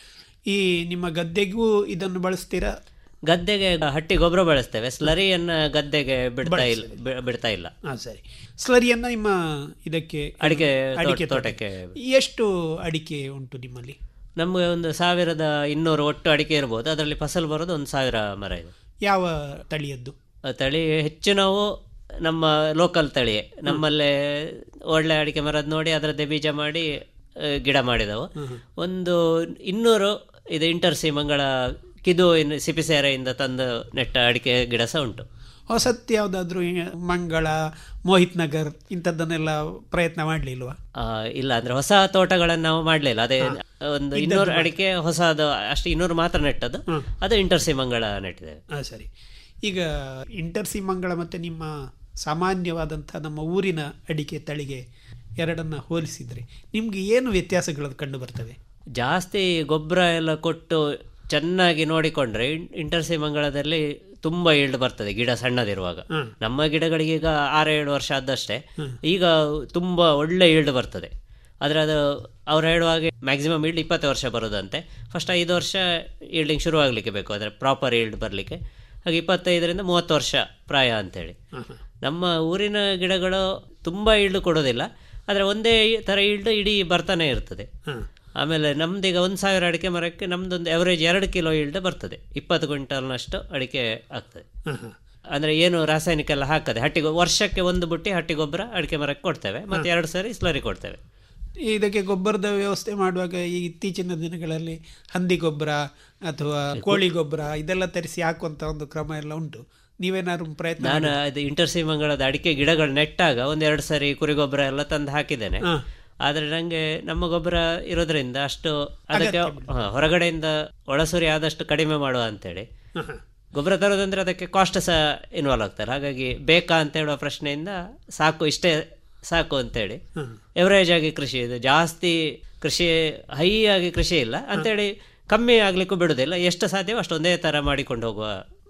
ಈ ನಿಮ್ಮ ಗದ್ದೆಗೂ ಇದನ್ನು ಬಳಸ್ತೀರಾ ಗದ್ದೆಗೆ ಹಟ್ಟಿ ಗೊಬ್ಬರ ಬಳಸ್ತೇವೆ ಸ್ಲರಿಯನ್ನ ಗದ್ದೆಗೆ ಬಿಡ್ತಾ ಇಲ್ಲ ಬಿ- ಬಿಡ್ತಾ ಇಲ್ಲ ಹಾ ಸರಿ ಸ್ಲರಿಯನ್ನ ನಿಮ್ಮ ಇದಕ್ಕೆ ಅಡಿಕೆ ಅಡಿಕೆ ತೋಟ- ತೋಟಕ್ಕೆ ಎಷ್ಟು ಅಡಿಕೆ ಉಂಟು ನಿಮ್ಮಲ್ಲಿ ನಮಗೆ ಒಂದು ಸಾವಿರದ ಇನ್ನೂರು ಒಟ್ಟು ಅಡಿಕೆ ಇರ್ಬೋದು ಅದರಲ್ಲಿ ಫಸಲು ಬರೋದು ಒಂದು ಸಾವಿರ ಮರ ಇದೆ ಯಾವ ತಳಿಯದ್ದು ಆ ತಳಿ ಹೆಚ್ಚು ನಾವು ನಮ್ಮ ಲೋಕಲ್ ತಳಿಯೇ ನಮ್ಮಲ್ಲೇ ಒಳ್ಳೆ ಅಡಿಕೆ ಮರದ್ ನೋಡಿ ಅದರದ್ದೇ ಬೀಜ ಮಾಡಿ ಆ, ಗಿಡ ಮಾಡಿದವು ಒಂದು ಇನ್ನೂರು ಇದು ಇಂಟರ್ಸಿ ಮಂಗಳ ಕಿದು ಇನ್ನು ಸಿಪಿಸೇರೆಯಿಂದ ತಂದು ನೆಟ್ಟ ಅಡಿಕೆ ಗಿಡ ಸಹ ಉಂಟು ಹೊಸತ್ ಯಾವ್ದಾದ್ರು ಈ ಮಂಗಳ ಮೋಹಿತ್ ನಗರ್ ಇಂಥದ್ದನ್ನೆಲ್ಲ ಪ್ರಯತ್ನ ಮಾಡ್ಲಿಲ್ವಾ ಆ, ಇಲ್ಲ ಅಂದ್ರೆ ಹೊಸ ತೋಟಗಳನ್ನು ನಾವು ಮಾಡಲಿಲ್ಲ ಅದೇ ಒಂದು ಇದ್ದದ್ದು ಇನ್ನೂರು ಮಾಡಿ. ಅಡಿಕೆ ಹೊಸದು ಅಷ್ಟು ಇನ್ನೂರು ಮಾತ್ರ ನೆಟ್ಟದ್ದು ಅದು ಇಂಟರ್ಸಿ ಮಂಗಳ ನೆಟ್ಟಿದ್ದೇವೆ ಹಾ ಸರಿ ಈಗ ಇಂಟರ್ಸಿ ಮಂಗಳ ಮತ್ತೆ ನಿಮ್ಮ ಸಾಮಾನ್ಯವಾದಂಥ ನಮ್ಮ ಊರಿನ ಅಡಿಕೆ ತಳಿಗೆ ಎರಡನ್ನ ಹೋಲಿಸಿದ್ರೆ ನಿಮ್ಗೆ ಏನು ವ್ಯತ್ಯಾಸಗಳು ಕಂಡು ಬರ್ತವೆ ಜಾಸ್ತಿ ಗೊಬ್ಬರ ಎಲ್ಲ ಕೊಟ್ಟು ಚೆನ್ನಾಗಿ ನೋಡಿಕೊಂಡ್ರೆ ಇನ್- ಇಂಟರ್ಸಿ ಮಂಗಳದಲ್ಲಿ ತುಂಬಾ ಈಲ್ಡ್ ಬರ್ತದೆ ಗಿಡ ಸಣ್ಣದಿರುವಾಗ ನಮ್ಮ ಗಿಡಗಳಿಗೆ ಈಗ ಆರೇಳು ವರ್ಷ ಆದಷ್ಟೇ ಈಗ ತುಂಬಾ ಒಳ್ಳೆ ಈಲ್ಡ್ ಬರ್ತದೆ ಆದರೆ ಅದು ಅವ್ರು ಹೇಳುವ ಹಾಗೆ ಮ್ಯಾಕ್ಸಿಮಮ್ ಈಲ್ಡ್ ಇಪ್ಪತ್ತು ವರ್ಷ ಬರೋದಂತೆ ಫಸ್ಟ್ ಐದು ವರ್ಷ ಈಲ್ಡಿಂಗ್ ಶುರು ಆಗಲಿಕ್ಕೆ ಬೇಕು ಅದರ ಪ್ರಾಪರ್ ಈಲ್ಡ್ ಬರಲಿಕ್ಕೆ ಹಾಗೆ ಇಪ್ಪತ್ತೈದರಿಂದ ಮೂವತ್ತು ವರ್ಷ ಪ್ರಾಯ ಅಂತೇಳಿ ನಮ್ಮ ಊರಿನ ಗಿಡಗಳು ತುಂಬ ಈಲ್ಡ್ ಕೊಡೋದಿಲ್ಲ ಆದರೆ ಒಂದೇ ಥರ ಈಲ್ಡ್ ಇಡೀ ಬರ್ತಾನೆ ಇರ್ತದೆ ಆಮೇಲೆ ನಮ್ದೀಗ ಒಂದು ಸಾವಿರ ಅಡಿಕೆ ಮರಕ್ಕೆ ನಮ್ದೊಂದು ಅವರೇಜ್ ಎರಡು ಕಿಲೋ ಈಲ್ಡ್ ಬರ್ತದೆ ಇಪ್ಪತ್ತು ಕ್ವಿಂಟಲ್ನಷ್ಟು ಅಡಿಕೆ ಆಗ್ತದೆ ಅಂದ್ರೆ ಏನು ರಾಸಾಯನಿಕ ಎಲ್ಲ ಹಾಕದೆ ಹಟ್ಟಿ ಗೊ- ವರ್ಷಕ್ಕೆ ಒಂದು ಬುಟ್ಟಿ ಹಟ್ಟಿ ಗೊಬ್ಬರ ಅಡಿಕೆ ಮರಕ್ಕೆ ಕೊಡ್ತೇವೆ ಮತ್ತೆ ಎರಡು ಸರಿ ಸ್ಲರಿ ಕೊಡ್ತೇವೆ ಇದಕ್ಕೆ ಗೊಬ್ಬರದ ವ್ಯವಸ್ಥೆ ಮಾಡುವಾಗ ಈ ಇತ್ತೀಚಿನ ದಿನಗಳಲ್ಲಿ ಹಂದಿ ಗೊಬ್ಬರ ಅಥವಾ ಕೋಳಿ ಗೊಬ್ಬರ ಇದೆಲ್ಲ ತರಿಸಿ ಹಾಕುವಂತ ಒಂದು ಕ್ರಮ ಎಲ್ಲ ಉಂಟು ನೀವೇನಾದ್ರು ಪ್ರಯತ್ನ ನಾನು ಮಾಡಿದ್ರಾ? ಅದು ಇಂಟರ್ಸಿ ಮಂಗಳದ ಅಡಿಕೆ ಗಿಡಗಳು ನೆಟ್ಟಾಗ ಒಂದೆರಡು ಸರಿ ಕುರಿ ಗೊಬ್ಬರ ಎಲ್ಲ ತಂದು ಹಾಕಿದ್ದೇನೆ ಹಾ. ಆದ್ರೆ ನಂಗೆ ನಮ್ಮ ಗೊಬ್ಬರ ಇರೋದ್ರಿಂದ ಅಷ್ಟು ಅದಕ್ಕೆ ಹಾ, ಹೊರಗಡೆಯಿಂದ ಒಳಸುರಿ ಆದಷ್ಟು ಕಡಿಮೆ ಮಾಡುವ ಅಂತೇಳಿ ಗೊಬ್ಬರ ತರೋದಂದ್ರೆ ಅದಕ್ಕೆ ಕಾಸ್ಟ್ ಸಹ ಇನ್ವಾಲ್ವ್ ಆಗ್ತಾರೆ ಹಾಗಾಗಿ ಬೇಕಾ ಅಂತ ಹೇಳುವ ಪ್ರಶ್ನೆಯಿಂದ ಸಾಕು ಇಷ್ಟೇ ಸಾಕು ಅಂತೇಳಿ ಎವರೇಜ್ ಆಗಿ ಕೃಷಿ ಇದು ಜಾಸ್ತಿ ಕೃಷಿ ಹೈ ಆಗಿ ಕೃಷಿ ಇಲ್ಲ ಅಂತೇಳಿ ಕಮ್ಮಿ ಆಗ್ಲಿಕ್ಕೂ ಬಿಡುದಿಲ್ಲ ಎಷ್ಟು ಸಾಧ್ಯವೋ ಅಷ್ಟು ಒಂದೇ ತರ ಮಾಡಿಕೊಂಡು ಹೋಗುವ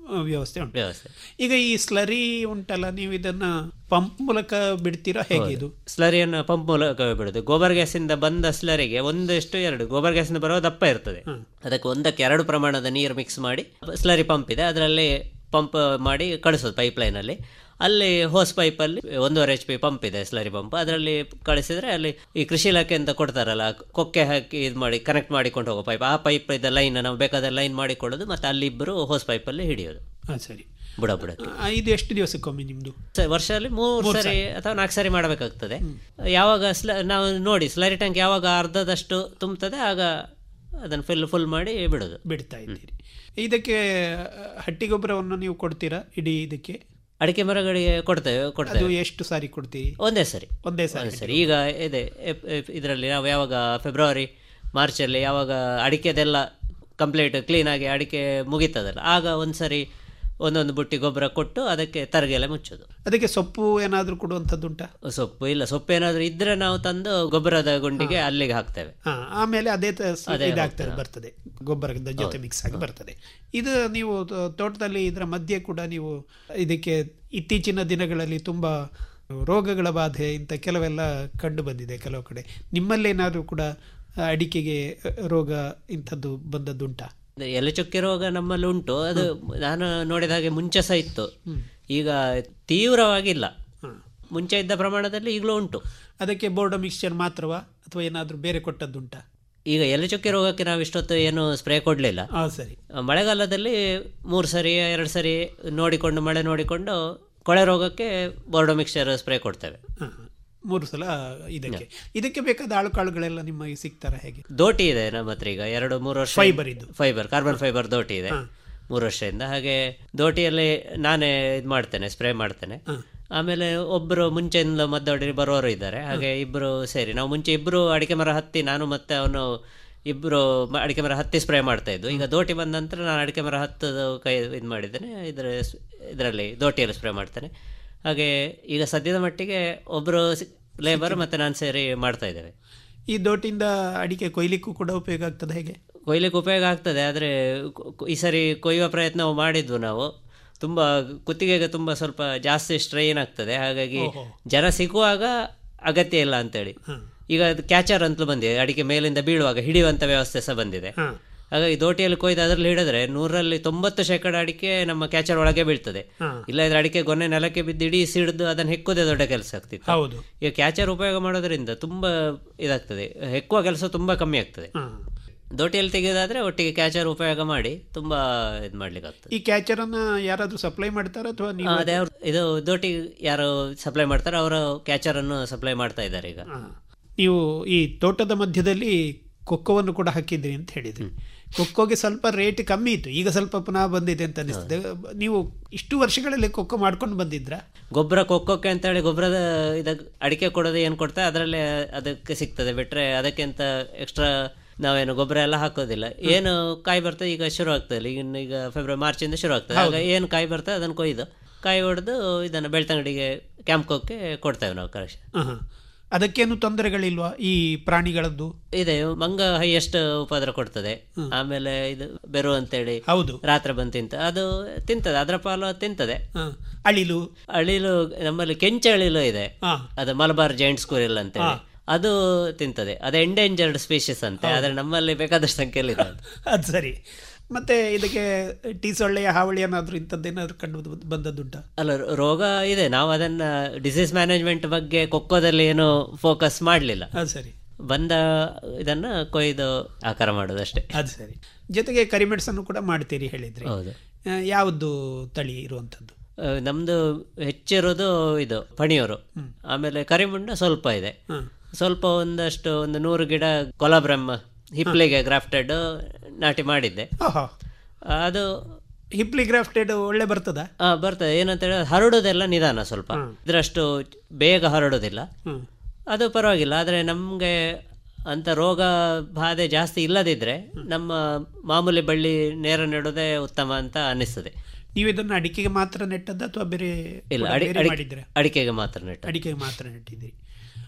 ಆ, ವ್ಯವಸ್ಥೆ ಉಂಟು ವ್ಯವಸ್ಥೆ ಈಗ ಈ ಸ್ಲರಿ ಉಂಟಲ್ಲ ನೀವು ಇದನ್ನ ಪಂಪ್ ಮೂಲಕ ಬಿಡ್ತೀರಾ ಹೇಗೆ ಇದು ಸ್ಲರಿಯನ್ನು ಪಂಪ್ ಮೂಲಕ ಬಿಡುದು ಗೋಬರ್ ಗ್ಯಾಸಿಂದ ಬಂದ ಸ್ಲರಿಗೆ ಒಂದಷ್ಟು ಎರಡು ಗೋಬರ್ ಗ್ಯಾಸಿಂದ ಬರೋ ದಪ್ಪ ಇರ್ತದೆ ಅದಕ್ಕೆ ಒಂದಕ್ಕೆ ಎರಡು ಪ್ರಮಾಣದ ನೀರು ಮಿಕ್ಸ್ ಮಾಡಿ ಸ್ಲರಿ ಪಂಪ್ ಇದೆ ಅದರಲ್ಲಿ ಪಂಪ್ ಮಾಡಿ ಕಳಿಸೋದು ಪೈಪ್ ಲೈನಲ್ಲಿ ಅಲ್ಲಿ ಹೋಸ್ ಪೈಪಲ್ಲಿ ಒಂದೂವರೆ ಎಚ್ ಪಿ ಪಂಪ್ ಇದೆ ಸ್ಲರಿ ಪಂಪ್ ಅದರಲ್ಲಿ ಕಳಿಸಿದ್ರೆ ಅಲ್ಲಿ ಈ ಕೃಷಿ ಇಲಾಖೆ ಅಂತ ಕೊಡ್ತಾರಲ್ಲ ಕೊಕ್ಕೆ ಹಾಕಿ ಇದು ಮಾಡಿ ಕನೆಕ್ಟ್ ಮಾಡಿಕೊಂಡು ಹೋಗೋ ಪೈಪ್ ಆ ಪೈಪ್ ಇದ್ದ ಲೈನ್ ನಾವು ಬೇಕಾದ ಲೈನ್ ಮಾಡಿಕೊಳ್ಳೋದು ಮತ್ತೆ ಅಲ್ಲಿ ಇಬ್ಬರು ಹೋಸ್ ಪೈಪಲ್ಲಿ ಹಿಡಿಯೋದು ಹಾಂ ಸರಿ ಬುಡ ಬುಡಕ್ಕೆ ಆ, ಇದು ಎಷ್ಟು ದಿವಸಕ್ಕೊಮ್ಮೆ ನಿಮ್ದು ಸ- ವರ್ಷದಲ್ಲಿ ಮೂರು ಮೂರು ಸರಿ ಸಾರಿ. ಅಥವಾ ನಾಲ್ಕು ಸರಿ ಮಾಡಬೇಕಾಗ್ತದೆ ಯಾವಾಗ ಸ್ಲ ನಾವು ನೋಡಿ ಸ್ಲರಿ ಟ್ಯಾಂಕ್ ಯಾವಾಗ ಅರ್ಧದಷ್ಟು ತುಂಬ್ತದೆ ಆಗ ಅದನ್ನು ಫುಲ್ ಫುಲ್ ಮಾಡಿ ಬಿಡೋದು ಬಿಡ್ತಾ ಇದ್ದೀರಿ ಇದಕ್ಕೆ ಆ, ಹಟ್ಟಿ ಗೊಬ್ಬರವನ್ನು ನೀವು ಕೊಡ್ತೀರಾ ಇಡೀ ಇದಕ್ಕೆ ಅಡಿಕೆ ಮರಗಳಿಗೆ ಕೊಡ್ತೇವೆ ಅದು ಕೊಡ್ತೇವೆ ಎಷ್ಟು ಸಾರಿ ಕೊಡ್ತೀರಿ ಒಂದೇ ಸರಿ ಒಂದೇ ಸಾರಿ ಒಂದೇ ಸರಿ ಈಗ ಇದೆ ಇದರಲ್ಲಿ ನಾವು ಯಾವಾಗ ಫೆಬ್ರವರಿ ಮಾರ್ಚಲ್ಲಿ ಯಾವಾಗ ಅಡಿಕೆದೆಲ್ಲ ಕಂಪ್ಲೀಟ್ ಕ್ಲೀನಾಗಿ ಅಡಿಕೆ ಮುಗೀತದಲ್ಲ ಆಗ ಒಂದ್ಸರಿ ಒಂದೊಂದು ಬುಟ್ಟಿ ಗೊಬ್ಬರ ಕೊಟ್ಟು ಅದಕ್ಕೆ ತರಗೆಲ್ಲ ಮುಚ್ಚೋದು ಅದಕ್ಕೆ ಸೊಪ್ಪು ಏನಾದರೂ ಕೊಡುವಂಥದ್ದುಂಟಾ ಸೊಪ್ಪು ಇಲ್ಲ ಸೊಪ್ಪು ಏನಾದರೂ ಇದ್ರೆ ನಾವು ತಂದು ಗೊಬ್ಬರದ ಗುಂಡಿಗೆ ಅಲ್ಲಿಗೆ ಹಾಕ್ತೇವೆ ಹಾ ಆಮೇಲೆ ಅದೇ ತ- ಸ- ಅದೇ ಇದಾಗ್ತದೆ ಹೋಗ್ತದೆ. ಬರ್ತದೆ ಗೊಬ್ಬರದ ಜೊತೆ ಹೌದು. ಮಿಕ್ಸ್ ಆಗಿ ಬರ್ತದೆ ಇದು ನೀವು ತೋ- ತೋಟದಲ್ಲಿ ಇದರ ಮಧ್ಯೆ ಕೂಡ ನೀವು ಇದಕ್ಕೆ ಇತ್ತೀಚಿನ ದಿನಗಳಲ್ಲಿ ತುಂಬಾ ರೋಗಗಳ ಬಾಧೆ ಇಂಥ ಕೆಲವೆಲ್ಲ ಕಂಡು ಬಂದಿದೆ ಕೆಲವು ಕಡೆ ನಿಮ್ಮಲ್ಲೇನಾದರೂ ಕೂಡ ಆ, ಅಡಿಕೆಗೆ ಅ, ರೋಗ ಇಂಥದ್ದು ಬಂದದ್ದುಂಟಾ ಎಲೆ ಚುಕ್ಕೆ ರೋಗ ನಮ್ಮಲ್ಲಿ ಉಂಟು ಅದು ನಾನು ನೋಡಿದ ಹಾಗೆ ಮುಂಚೆ ಸಹ ಇತ್ತು ಈಗ ತೀವ್ರವಾಗಿಲ್ಲ ಮುಂಚೆ ಇದ್ದ ಪ್ರಮಾಣದಲ್ಲಿ ಈಗಲೂ ಉಂಟು ಅದಕ್ಕೆ ಬೋರ್ಡೋ ಮಿಕ್ಸ್ಚರ್ ಮಾತ್ರವಾ ಅಥವಾ ಏನಾದರೂ ಬೇರೆ ಕೊಟ್ಟದ್ದುಂಟಾ ಈಗ ಎಲೆ ಚುಕ್ಕೆ ರೋಗಕ್ಕೆ ನಾವು ಇಷ್ಟೊತ್ತು ಏನು ಸ್ಪ್ರೇ ಕೊಡಲಿಲ್ಲ ಆ ಸರಿ ಮಳೆಗಾಲದಲ್ಲಿ ಮೂರು ಸರಿ ಎರಡು ಸರಿ ನೋಡಿಕೊಂಡು ಮಳೆ ನೋಡಿಕೊಂಡು ಕೊಳೆ ರೋಗಕ್ಕೆ ಬೋರ್ಡೋ ಮಿಕ್ಸ್ಚರ್ ಸ್ಪ್ರೇ ಕೊಡ್ತೇವೆ ಹಾ, ಮೂರು ಸಲ ಇದಕ್ಕೆ ಇದಕ್ಕೆ ಬೇಕಾದ ಆಳು ಕಾಳುಗಳೆಲ್ಲ ನಿಮಗೆ ಸಿಗ್ತಾರ ಹೇಗೆ ದೋಟಿ ಇದೆ ನಮ್ಮ ಹತ್ರ ಈಗ ಎರಡು ಮೂರು ವರ್ಷ Fiber ಇದ್ದು. ಫೈಬರ್ ಕಾರ್ಬನ್ ಫೈಬರ್ ದೋಟಿ ಇದೆ ಹಾ. ಮೂರು ವರ್ಷದಿಂದ ಹಾಗೆ ದೋಟಿಯಲ್ಲಿ ನಾನೇ ಇದು ಮಾಡ್ತೇನೆ ಸ್ಪ್ರೇ ಮಾಡ್ತೇನೆ ಆಮೇಲೆ ಒಬ್ಬರು ಮುಂಚೆಯಿಂದ ಮದ್ದೊಡಿ ಬರೋರು ಇದ್ದಾರೆ ಹಾಗೆ ಇಬ್ಬರು ಸೇರಿ ನಾವು ಮುಂಚೆ ಇಬ್ಬರು ಅಡಿಕೆ ಮರ ಹತ್ತಿ ನಾನು ಮತ್ತೆ ಅವನು ಇಬ್ಬರು ಅಡಿಕೆ ಮರ ಹತ್ತಿ ಸ್ಪ್ರೇ ಮಾಡ್ತಾ ಇದ್ವು ಈಗ ದೋಟಿ ಬಂದ ನಂತರ ನಾನು ಅಡಿಕೆ ಮರ ಹತ್ತದು ಕೈ ಇದು ಮಾಡಿದ್ದೇನೆ ಇದರ ಇದರಲ್ಲಿ ದೋಟಿಯಲ್ಲಿ ಸ್ಪ್ರೇ ಮಾಡ್ತೇನೆ ಹಾಗೆ ಈಗ ಸದ್ಯದ ಮಟ್ಟಿಗೆ ಒಬ್ಬರು ಲೇಬರ್ ಮತ್ತೆ ನಾನು ಸೇರಿ ಮಾಡ್ತಾ ಇದ್ದೇವೆ ಈ ದೋಟಿಂದ ಅಡಿಕೆ ಕೊಯ್ಲಿಕ್ಕೂ ಕೂಡ ಉಪಯೋಗ ಆಗ್ತದೆ ಹೇಗೆ ಕೊಯ್ಲಿಕ್ಕೆ ಉಪಯೋಗ ಆಗ್ತದೆ ಆದರೆ ಈ ಸರಿ ಕೊಯ್ಯುವ ಪ್ರಯತ್ನ ಮಾಡಿದ್ವು ನಾವು ತುಂಬ ಕುತ್ತಿಗೆಗೆ ತುಂಬ ಸ್ವಲ್ಪ ಜಾಸ್ತಿ ಸ್ಟ್ರೈನ್ ಆಗ್ತದೆ ಹಾಗಾಗಿ ಓಹೋ. ಜನ ಸಿಗುವಾಗ ಅಗತ್ಯ ಇಲ್ಲ ಅಂತೇಳಿ ಈಗ ಅದು ಕ್ಯಾಚರ್ ಅಂತಲೂ ಬಂದಿದೆ ಅಡಿಕೆ ಮೇಲಿಂದ ಬೀಳುವಾಗ ಹಿಡಿಯುವಂಥ ವ್ಯವಸ್ಥೆ ಸಹ ಬಂದಿದೆ ಹಾ. ಹಾಗಾಗಿ ದೋಟಿಯಲ್ಲಿ ಕೊಯ್ದು ಅದರಲ್ಲಿ ಹಿಡಿದ್ರೆ ನೂರಲ್ಲಿ ತೊಂಬತ್ತು ಶೇಕಡ ಅಡಿಕೆ ನಮ್ಮ ಕ್ಯಾಚರ್ ಒಳಗೆ ಬೀಳ್ತದೆ ಹಾ. ಇಲ್ಲದ್ರೆ ಅಡಿಕೆ ಗೊನೆ ನೆಲಕ್ಕೆ ಬಿದ್ದು ಇಡೀ ಸಿಡಿದು ಅದನ್ನು ಹೆಕ್ಕೋದೇ ದೊಡ್ಡ ಕೆಲಸ ಆಗ್ತಿತ್ತು ಹೌದು. ಈಗ ಕ್ಯಾಚರ್ ಉಪಯೋಗ ಮಾಡೋದ್ರಿಂದ ತುಂಬಾ ಇದಾಗ್ತದೆ ಹೆಕ್ಕುವ ಕೆಲಸ ತುಂಬಾ ಕಮ್ಮಿ ಆಗ್ತದೆ ಹಾ. ದೋಟಿಯಲ್ಲಿ ತೆಗೆಯೋದಾದ್ರೆ ಒಟ್ಟಿಗೆ ಕ್ಯಾಚರ್ ಉಪಯೋಗ ಮಾಡಿ ತುಂಬಾ ಇದು ಮಾಡ್ಲಿಕ್ಕೆ ಆಗ್ತದೆ ಈ ಕ್ಯಾಚರ್ ಅನ್ನ ಯಾರಾದ್ರೂ ಸಪ್ಲೈ ಮಾಡ್ತಾರಾ ಅಥವಾ ನೀವು ಅದೇ ಅವ್ರು ಇದು ದೋಟಿ ಯಾರು ಸಪ್ಲೈ ಮಾಡ್ತಾರೆ ಅವರು ಕ್ಯಾಚರ್ ಅನ್ನು ಸಪ್ಲೈ ಮಾಡ್ತಾ ಇದ್ದಾರೆ ಈಗ ಹಾ. ನೀವು ಈ ತೋಟದ ಮಧ್ಯದಲ್ಲಿ ಕೊಕ್ಕೋವನ್ನು ಕೂಡ ಹಾಕಿದ್ರಿ ಅಂತ ಹೇಳಿದ್ರಿ ಕೊಕ್ಕೋಗೆ ಸ್ವಲ್ಪ ರೇಟ್ ಕಮ್ಮಿ ಇತ್ತು ಈಗ ಸ್ವಲ್ಪ ಪುನಃ ಬಂದಿದೆ ಅಂತ ಅನಿಸ್ತದೆ ನೀವು ಇಷ್ಟು ವರ್ಷಗಳಲ್ಲಿ ಕೊಕ್ಕೋ ಮಾಡ್ಕೊಂಡು ಬಂದಿದ್ರ ಗೊಬ್ಬರ ಕೊಕ್ಕೋಕ್ಕೆ ಅಂತ ಹೇಳಿ ಗೊಬ್ಬರದ ಇದ ಅಡಿಕೆ ಕೊಡೋದು ಏನು ಕೊಡ್ತಾರೆ ಅದರಲ್ಲೇ ಅದಕ್ಕೆ ಸಿಗ್ತದೆ ಬಿಟ್ರೆ ಅದಕ್ಕೆ ಅಂತ ಎಕ್ಸ್ಟ್ರಾ ನಾವೇನು ಗೊಬ್ಬರ ಎಲ್ಲ ಹಾಕೋದಿಲ್ಲ ಏನು ಕಾಯಿ ಬರ್ತದೆ ಈಗ ಶುರು ಆಗ್ತದೆ ಈಗ ಇನ್ನು ಈಗ ಫೆಬ್ರವರಿ ಮಾರ್ಚಿಂದ ಶುರು ಆಗ್ತದೆ ಆಗ ಏನು ಕಾಯಿ ಬರ್ತದೆ ಅದನ್ನು ಕೊಯ್ದು ಕಾಯಿ ಹೊಡೆದು ಇದನ್ನು ಬೆಳ್ತಂಗಡಿಗೆ ಕ್ಯಾಂಪ್ಕೋಕ್ಕೆ ಕೊಡ್ತೇವೆ ನಾವು ಕರೆಕ್ಷನ್ ಆಹಾ. ಅದಕ್ಕೇನು ತೊಂದರೆಗಳಿಲ್ವಾ ಈ ಪ್ರಾಣಿಗಳದ್ದು ಇದೆ ಮಂಗ ಹೈಯೆಸ್ಟ್ ಉಪದ್ರ ಕೊಡ್ತದೆ ಆಮೇಲೆ ಇದು ಬೆರು ಅಂತೇಳಿ ಹೌದು ರಾತ್ರಿ ಬಂದು ತಿಂತ ಅದು ತಿಂತದೆ ಅದರ ಪಾಲು ಅದು ತಿಂತದೆ ಅಳಿಲು ಅಳಿಲು ನಮ್ಮಲ್ಲಿ ಕೆಂಚ ಅಳಿಲು ಇದೆ ಅದು ಮಲಬಾರ್ ಜೈಂಟ್ ಸ್ಕೂರಿಲ್ ಅಂತ ಹೇಳಿ ಅದು ತಿಂತದೆ ಅದು ಎಂಡೇಂಜರ್ಡ್ ಸ್ಪೀಶೀಸ್ ಅಂತೆ ಆದ್ರೆ ನಮ್ಮಲ್ಲಿ ಬೇಕಾದಷ್ಟು ಸಂಖ್ಯೆಯಲ್ಲಿ ಇದೆ ಅದು. ಅದು ಸರಿ ಮತ್ತೆ ಇದಕ್ಕೆ ಟೀ ಸೊಳ್ಳೆಯ ಹಾವಳಿ ಏನಾದ್ರು ಇಂಥದ್ದೇನಾದ್ರು ಕಂಡು ಬಂದ್- ಬಂದದ್ದುಂಟಾ ಅಲ್ಲ ರೋ- ರೋಗ ಇದೆ ನಾವು ಅದನ್ನ ಡಿಸೀಸ್ ಮ್ಯಾನೇಜ್ಮೆಂಟ್ ಬಗ್ಗೆ ಕೊಕ್ಕೋದಲ್ಲಿ ಏನು ಫೋಕಸ್ ಮಾಡಲಿಲ್ಲ ಅದು ಸರಿ ಬಂದ ಇದನ್ನ ಕೊಯ್ದು ಆಕಾರ ಮಾಡೋದಷ್ಟೇ ಅದು ಸರಿ ಜೊತೆಗೆ ಕರಿಮೆಣಸನ್ನು ಕೂಡ ಮಾಡ್ತೀರಿ ಹೇಳಿದ್ರಿ ಹೌದು. ಆ, ಯಾವುದು ತಳಿ ಇರುವಂಥದ್ದು ಆ, ನಮ್ದು ಹೆಚ್ಚಿರೋದು ಇದು ಪಣಿಯೂರು ಆಮೇಲೆ ಕರಿಮುಂಡ ಸ್ವಲ್ಪ ಇದೆ ಸ್ವಲ್ಪ ಒಂದಷ್ಟು ಒಂದು ನೂರು ಗಿಡ ಕೊಲಬ್ರಮ್ ಹಿಪ್ಲಿಗೆ ಗ್ರಾಫ್ಟೆಡ್ ನಾಟಿ ಮಾಡಿದ್ದೆ ಆಹಾ. ಅದು ಹಿಪ್ಲಿ ಗ್ರಾಫ್ಟೆಡ್ ಒಳ್ಳೆ ಬರ್ತದ ಆ, ಬರ್ತದೆ ಏನಂತ ಹೇಳಿದ್ರೆ ಹರಡೋದೆಲ್ಲ ನಿಧಾನ ಸ್ವಲ್ಪ ಇದರಷ್ಟು ಬೇಗ ಹರಡೋದಿಲ್ಲ ಅದು ಪರವಾಗಿಲ್ಲ ಆದರೆ ನಮಗೆ ಅಂತ ರೋಗ ಬಾಧೆ ಜಾಸ್ತಿ ಇಲ್ಲದಿದ್ರೆ ನಮ್ಮ ಮಾಮೂಲಿ ಬಳ್ಳಿ ನೇರ ನೆಡೋದೇ ಉತ್ತಮ ಅಂತ ಅನ್ನಿಸ್ತದೆ ನೀವು ಇದನ್ನು ಅಡಿಕೆಗೆ ಮಾತ್ರ ನೆಟ್ಟದ್ದು ಅಥವಾ ಬೇರೆ ಇಲ್ಲ ಕೂಡ ಅಡಿ ಬೇರೆ ಅಡಿ- ಮಾಡಿದ್ರೆ ಅಡಿಕೆಗೆ ಮಾತ್ರ ನೆಟ್ಟು ಅಡಿಕೆಗೆ ಮಾತ್ರ ನೆಟ್ಟಿದ್ದೀರಿ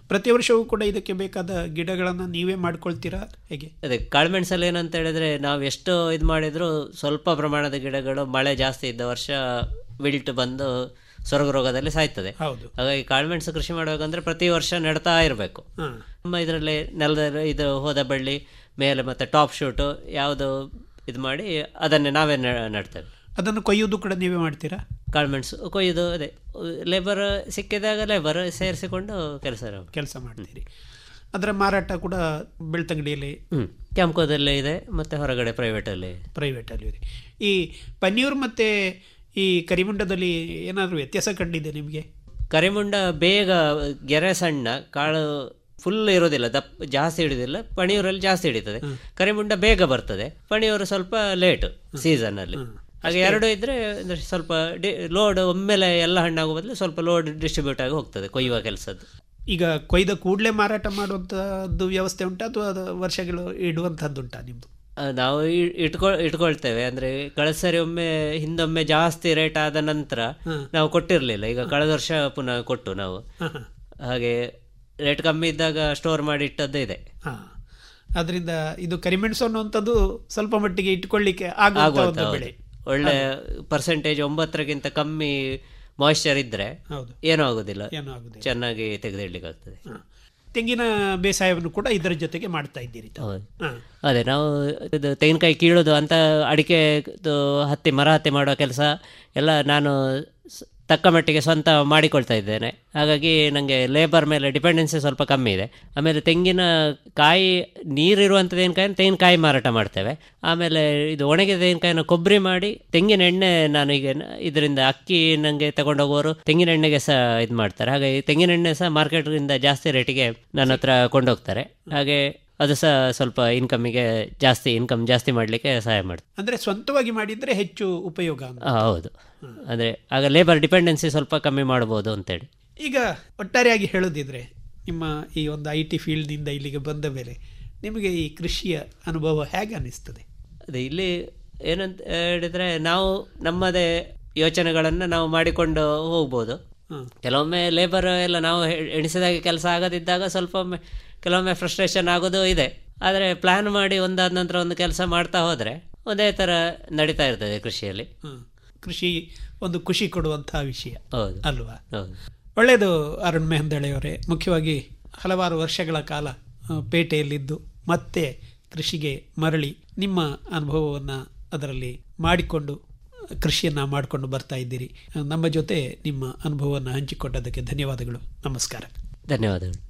ಪ್ರತಿ ವರ್ಷವೂ ಕೂಡ ಇದಕ್ಕೆ ಬೇಕಾದ ಗಿಡಗಳನ್ನು ನೀವೇ ಮಾಡ್ಕೊಳ್ತೀರಾ ಹೇಗೆ ಅದೇ ಕಾಳುಮೆಣಸಲ್ಲಿ ಏನಂತ ಹೇಳಿದ್ರೆ ನಾವು ಎಷ್ಟು ಇದು ಮಾಡಿದ್ರು ಸ್ವಲ್ಪ ಪ್ರಮಾಣದ ಗಿಡಗಳು ಮಳೆ ಜಾಸ್ತಿ ಇದ್ದ ವರ್ಷ ವಿಲ್ಟ್ ಬಂದು ಸೊರಗ ರೋಗದಲ್ಲಿ ಸಾಯ್ತದೆ ಹೌದು ಹಾಗಾಗಿ ಕಾಳುಮೆಣಸು ಕೃಷಿ ಮಾಡಬೇಕಂದ್ರೆ ಪ್ರತಿ ವರ್ಷ ನೆಡ್ತಾ ಇರಬೇಕು ಹಾಂ ನಮ್ಮ ಇದರಲ್ಲಿ ನೆಲದ ಇದು ಹೋದ ಬಳ್ಳಿ ಮೇಲೆ ಮತ್ತೆ ಟಾಪ್ ಶೂಟು ಯಾವುದು ಇದು ಮಾಡಿ ಅದನ್ನೇ ನಾವೇ ನೆ- ನೆಡ್ತೇವೆ ಅದನ್ನು ಕೊಯ್ಯೋದು ಕೂಡ ನೀವೇ ಮಾಡ್ತೀರಾ ಕಾಳುಮೆಣಸು ಕೊಯ್ದು ಅದೇ ಲೇಬರ್ ಸಿಕ್ಕಿದಾಗ ಲೇಬರ್ ಸೇರಿಸಿಕೊಂಡು ಕೆಲಸ ಕೆಲಸ ಮಾಡ್ತೀರಿ ಅದರ ಮಾರಾಟ ಕೂಡ ಬೆಳ್ತಂಗಡಿಯಲ್ಲಿ ಹ್ಞೂ ಕ್ಯಾಂಪ್ಕೋದಲ್ಲೇ ಇದೆ ಮತ್ತು ಹೊರಗಡೆ ಪ್ರೈವೇಟಲ್ಲಿ ಪ್ರೈವೇಟಲ್ಲಿ ಇದೆ ಈ ಪನ್ನೀರ್ ಮತ್ತು ಈ ಕರಿಮುಂಡದಲ್ಲಿ ಏನಾದರೂ ವ್ಯತ್ಯಾಸ ಕಂಡಿದೆ ನಿಮಗೆ ಕರಿಮುಂಡ ಬೇಗ ಗೆರೆ ಸಣ್ಣ ಕಾಳು ಫುಲ್ ಇರೋದಿಲ್ಲ ದಪ್ಪ ಜಾಸ್ತಿ ಹಿಡಿದಿಲ್ಲ ಪಣಿಯೂರಲ್ಲಿ ಜಾಸ್ತಿ ಹಿಡಿತದೆ ಕರಿಮುಂಡ ಬೇಗ ಬರ್ತದೆ ಪಣಿಯೂರು ಸ್ವಲ್ಪ ಲೇಟ್ ಸೀಸನಲ್ಲಿ ಹಾಗೆ ಎರಡು ಇದ್ರೆ ಅಂದ್ರೆ ಸ್ವಲ್ಪ ಡಿ ಲೋಡ್ ಒಮ್ಮೆಲೆ ಎಲ್ಲ ಹಣ್ಣಾಗೋ ಬದಲು ಸ್ವಲ್ಪ ಲೋಡ್ ಡಿಸ್ಟ್ರಿಬ್ಯೂಟ್ ಆಗಿ ಹೋಗ್ತದೆ ಕೊಯ್ಯುವ ಕೆಲಸದ್ದು ಈಗ ಕೊಯ್ದ ಕೂಡಲೇ ಮಾರಾಟ ಮಾಡುವಂಥದ್ದು ವ್ಯವಸ್ಥೆ ಉಂಟಾ ಅಥವಾ ಅದು ವರ್ಷಗಳು ಇಡುವಂಥದ್ದು ಉಂಟಾ ನಿಮ್ಮದು ಆ, ನಾವು ಇ- ಇಟ್ಕೊಳ್ ಇಟ್ಕೊಳ್ತೇವೆ ಅಂದ್ರೆ ಕಳೆದ ಸರಿ ಒಮ್ಮೆ ಹಿಂದೊಮ್ಮೆ ಜಾಸ್ತಿ ರೇಟ್ ಆದ ನಂತರ ಹ್ಮ್. ನಾವು ಕೊಟ್ಟಿರಲಿಲ್ಲ ಈಗ ಕಳೆದ ವರ್ಷ ಪುನಃ ಕೊಟ್ಟು ನಾವು ಹಾಂ ಹಾಂ ಹಾಗೆ ರೇಟ್ ಕಮ್ಮಿ ಇದ್ದಾಗ ಸ್ಟೋರ್ ಮಾಡಿ ಇಟ್ಟದ್ದೇ ಇದೆ ಹಾಂ ಅದರಿಂದ ಇದು ಕರಿಮೆಣಸು ಅನ್ನುವಂಥದ್ದು ಸ್ವಲ್ಪ ಮಟ್ಟಿಗೆ ಇಟ್ಕೊಳ್ಳಿಕ್ಕೆ ಆಗುವಂಥ ಆಗುವಂತ ಒಂದು ಹೌದು. ಬೆಳೆ ಒಳ್ಳೆ ಪರ್ಸೆಂಟೇಜ್ ಒಂಬತ್ತರಕ್ಕಿಂತ ಕಮ್ಮಿ ಮಾಯಿಶ್ಚರ್ ಇದ್ರೆ ಹೌದು. ಏನೂ ಆಗುದಿಲ್ಲ ಏನೂ ಆಗುದಿಲ್ಲ. ಚೆನ್ನಾಗಿ ತೆಗೆದಿಡ್ಲಿಕ್ಕೆ ಆಗ್ತದೆ ತೆಂಗಿನ ಬೇಸಾಯವನ್ನು ಕೂಡ ಇದರ ಜೊತೆಗೆ ಮಾಡ್ತಾ ಇದ್ದೀರಿ ಹೌದು ಹಾಂ ಅದೇ ನಾವು ಇದು ತೆಂಗಿನಕಾಯಿ ಕೀಳೋದು ಅಂತ ಅಡಿಕೆ ಇದು ಹತ್ತಿ ಮರ ಹತ್ತಿ ಮಾಡೋ ಕೆಲಸ ಎಲ್ಲ ನಾನು ಸ್- ತಕ್ಕ ಮಟ್ಟಿಗೆ ಸ್ವಂತ ಮಾಡಿಕೊಳ್ತಾ ಇದ್ದೇನೆ ಹಾಗಾಗಿ ನನಗೆ ಲೇಬರ್ ಮೇಲೆ ಡಿಪೆಂಡೆನ್ಸಿ ಸ್ವಲ್ಪ ಕಮ್ಮಿ ಇದೆ ಆಮೇಲೆ ತೆಂಗಿನ ಕಾಯಿ ನೀರಿರುವಂಥ ತೆಂಗಿನಕಾಯಿ ತೆಂಗಿನಕಾಯಿ ಮಾರಾಟ ಮಾಡ್ತೇವೆ ಆಮೇಲೆ ಇದು ಒಣಗಿದ ತೆಂಗಿನಕಾಯಿನ ಕೊಬ್ಬರಿ ಮಾಡಿ ತೆಂಗಿನ ಎಣ್ಣೆ ನಾನು ಈಗ ನ- ಇದರಿಂದ ಅಕ್ಕಿ ನನಗೆ ತಗೊಂಡೋಗೋರು ತೆಂಗಿನ ಎಣ್ಣೆಗೆ ಸಹ ಇದು ಮಾಡ್ತಾರೆ ಹಾಗಾಗಿ ತೆಂಗಿನ ಎಣ್ಣೆ ಸಹ ಮಾರ್ಕೆಟಿಂದ ಜಾಸ್ತಿ ರೇಟಿಗೆ ನನ್ನ ಹತ್ರ ಕೊಂಡೋಗ್ತಾರೆ ಹಾಗೆ ಅದು ಸಹ ಸ್ವಲ್ಪ ಇನ್ಕಮಿಗೆ ಜಾಸ್ತಿ ಇನ್ಕಮ್ ಜಾಸ್ತಿ ಮಾಡಲಿಕ್ಕೆ ಸಹಾಯ ಮಾಡ್ತದೆ ಅಂದರೆ ಸ್ವಂತವಾಗಿ ಮಾಡಿದರೆ ಹೆಚ್ಚು ಉಪಯೋಗ ಅಂತ ಆ, ಹೌದು ಅಂದರೆ ಆಗ ಲೇಬರ್ ಡಿಪೆಂಡೆನ್ಸಿ ಸ್ವಲ್ಪ ಕಮ್ಮಿ ಮಾಡ್ಬೋದು ಅಂತೇಳಿ ಈಗ ಒಟ್ಟಾರೆಯಾಗಿ ಹೇಳೋದಿದ್ರೆ ನಿಮ್ಮ ಈ ಒಂದು ಐ ಟಿ ಫೀಲ್ಡ್ನಿಂದ ಇಲ್ಲಿಗೆ ಬಂದ ಮೇಲೆ ನಿಮಗೆ ಈ ಕೃಷಿಯ ಅನುಭವ ಹೇಗೆ ಅನಿಸ್ತದೆ ಅದೇ ಇಲ್ಲಿ ಏನಂತ ಹೇಳಿದ್ರೆ ನಾವು ನಮ್ಮದೇ ಯೋಚನೆಗಳನ್ನು ನಾವು ಮಾಡಿಕೊಂಡು ಹೋಗ್ಬೋದು ಹ್ಮ್. ಕೆಲವೊಮ್ಮೆ ಲೇಬರ್ ಎಲ್ಲ ನಾವು ಹೆ- ಎಣಿಸಿದಾಗೆ ಕೆಲಸ ಆಗದಿದ್ದಾಗ ಸ್ವಲ್ಪ ಒಮ್ಮೆ ಕೆಲವೊಮ್ಮೆ ಫ್ರಸ್ಟ್ರೇಷನ್ ಆಗೋದು ಇದೆ ಆದರೆ ಪ್ಲ್ಯಾನ್ ಮಾಡಿ ಒಂದಾದ ನಂತರ ಒಂದು ಕೆಲಸ ಮಾಡ್ತಾ ಹೋದರೆ ಒಂದೇ ಥರ ನಡೀತಾ ಇರ್ತದೆ ಕೃಷಿಯಲ್ಲಿ ಹ್ಮ್. ಕೃಷಿ ಒಂದು ಖುಷಿ ಕೊಡುವಂತಹ ವಿಷಯ ಹೌದು ಅಲ್ವಾ ಹೌದು ಒಳ್ಳೆಯದು ಅರುಣ್ ಮೆಹಂದಳೆಯವರೇ ಮುಖ್ಯವಾಗಿ ಹಲವಾರು ವರ್ಷಗಳ ಕಾಲ ಆ, ಪೇಟೆಯಲ್ಲಿದ್ದು ಮತ್ತೆ ಕೃಷಿಗೆ ಮರಳಿ ನಿಮ್ಮ ಅನುಭವವನ್ನು ಅದರಲ್ಲಿ ಮಾಡಿಕೊಂಡು ಕೃಷಿಯನ್ನು ಮಾಡಿಕೊಂಡು ಬರ್ತಾ ಇದ್ದೀರಿ ಆ, ನಮ್ಮ ಜೊತೆ ನಿಮ್ಮ ಅನುಭವವನ್ನು ಹಂಚಿಕೊಂಡದಕ್ಕೆ ಧನ್ಯವಾದಗಳು ನಮಸ್ಕಾರ ಧನ್ಯವಾದಗಳು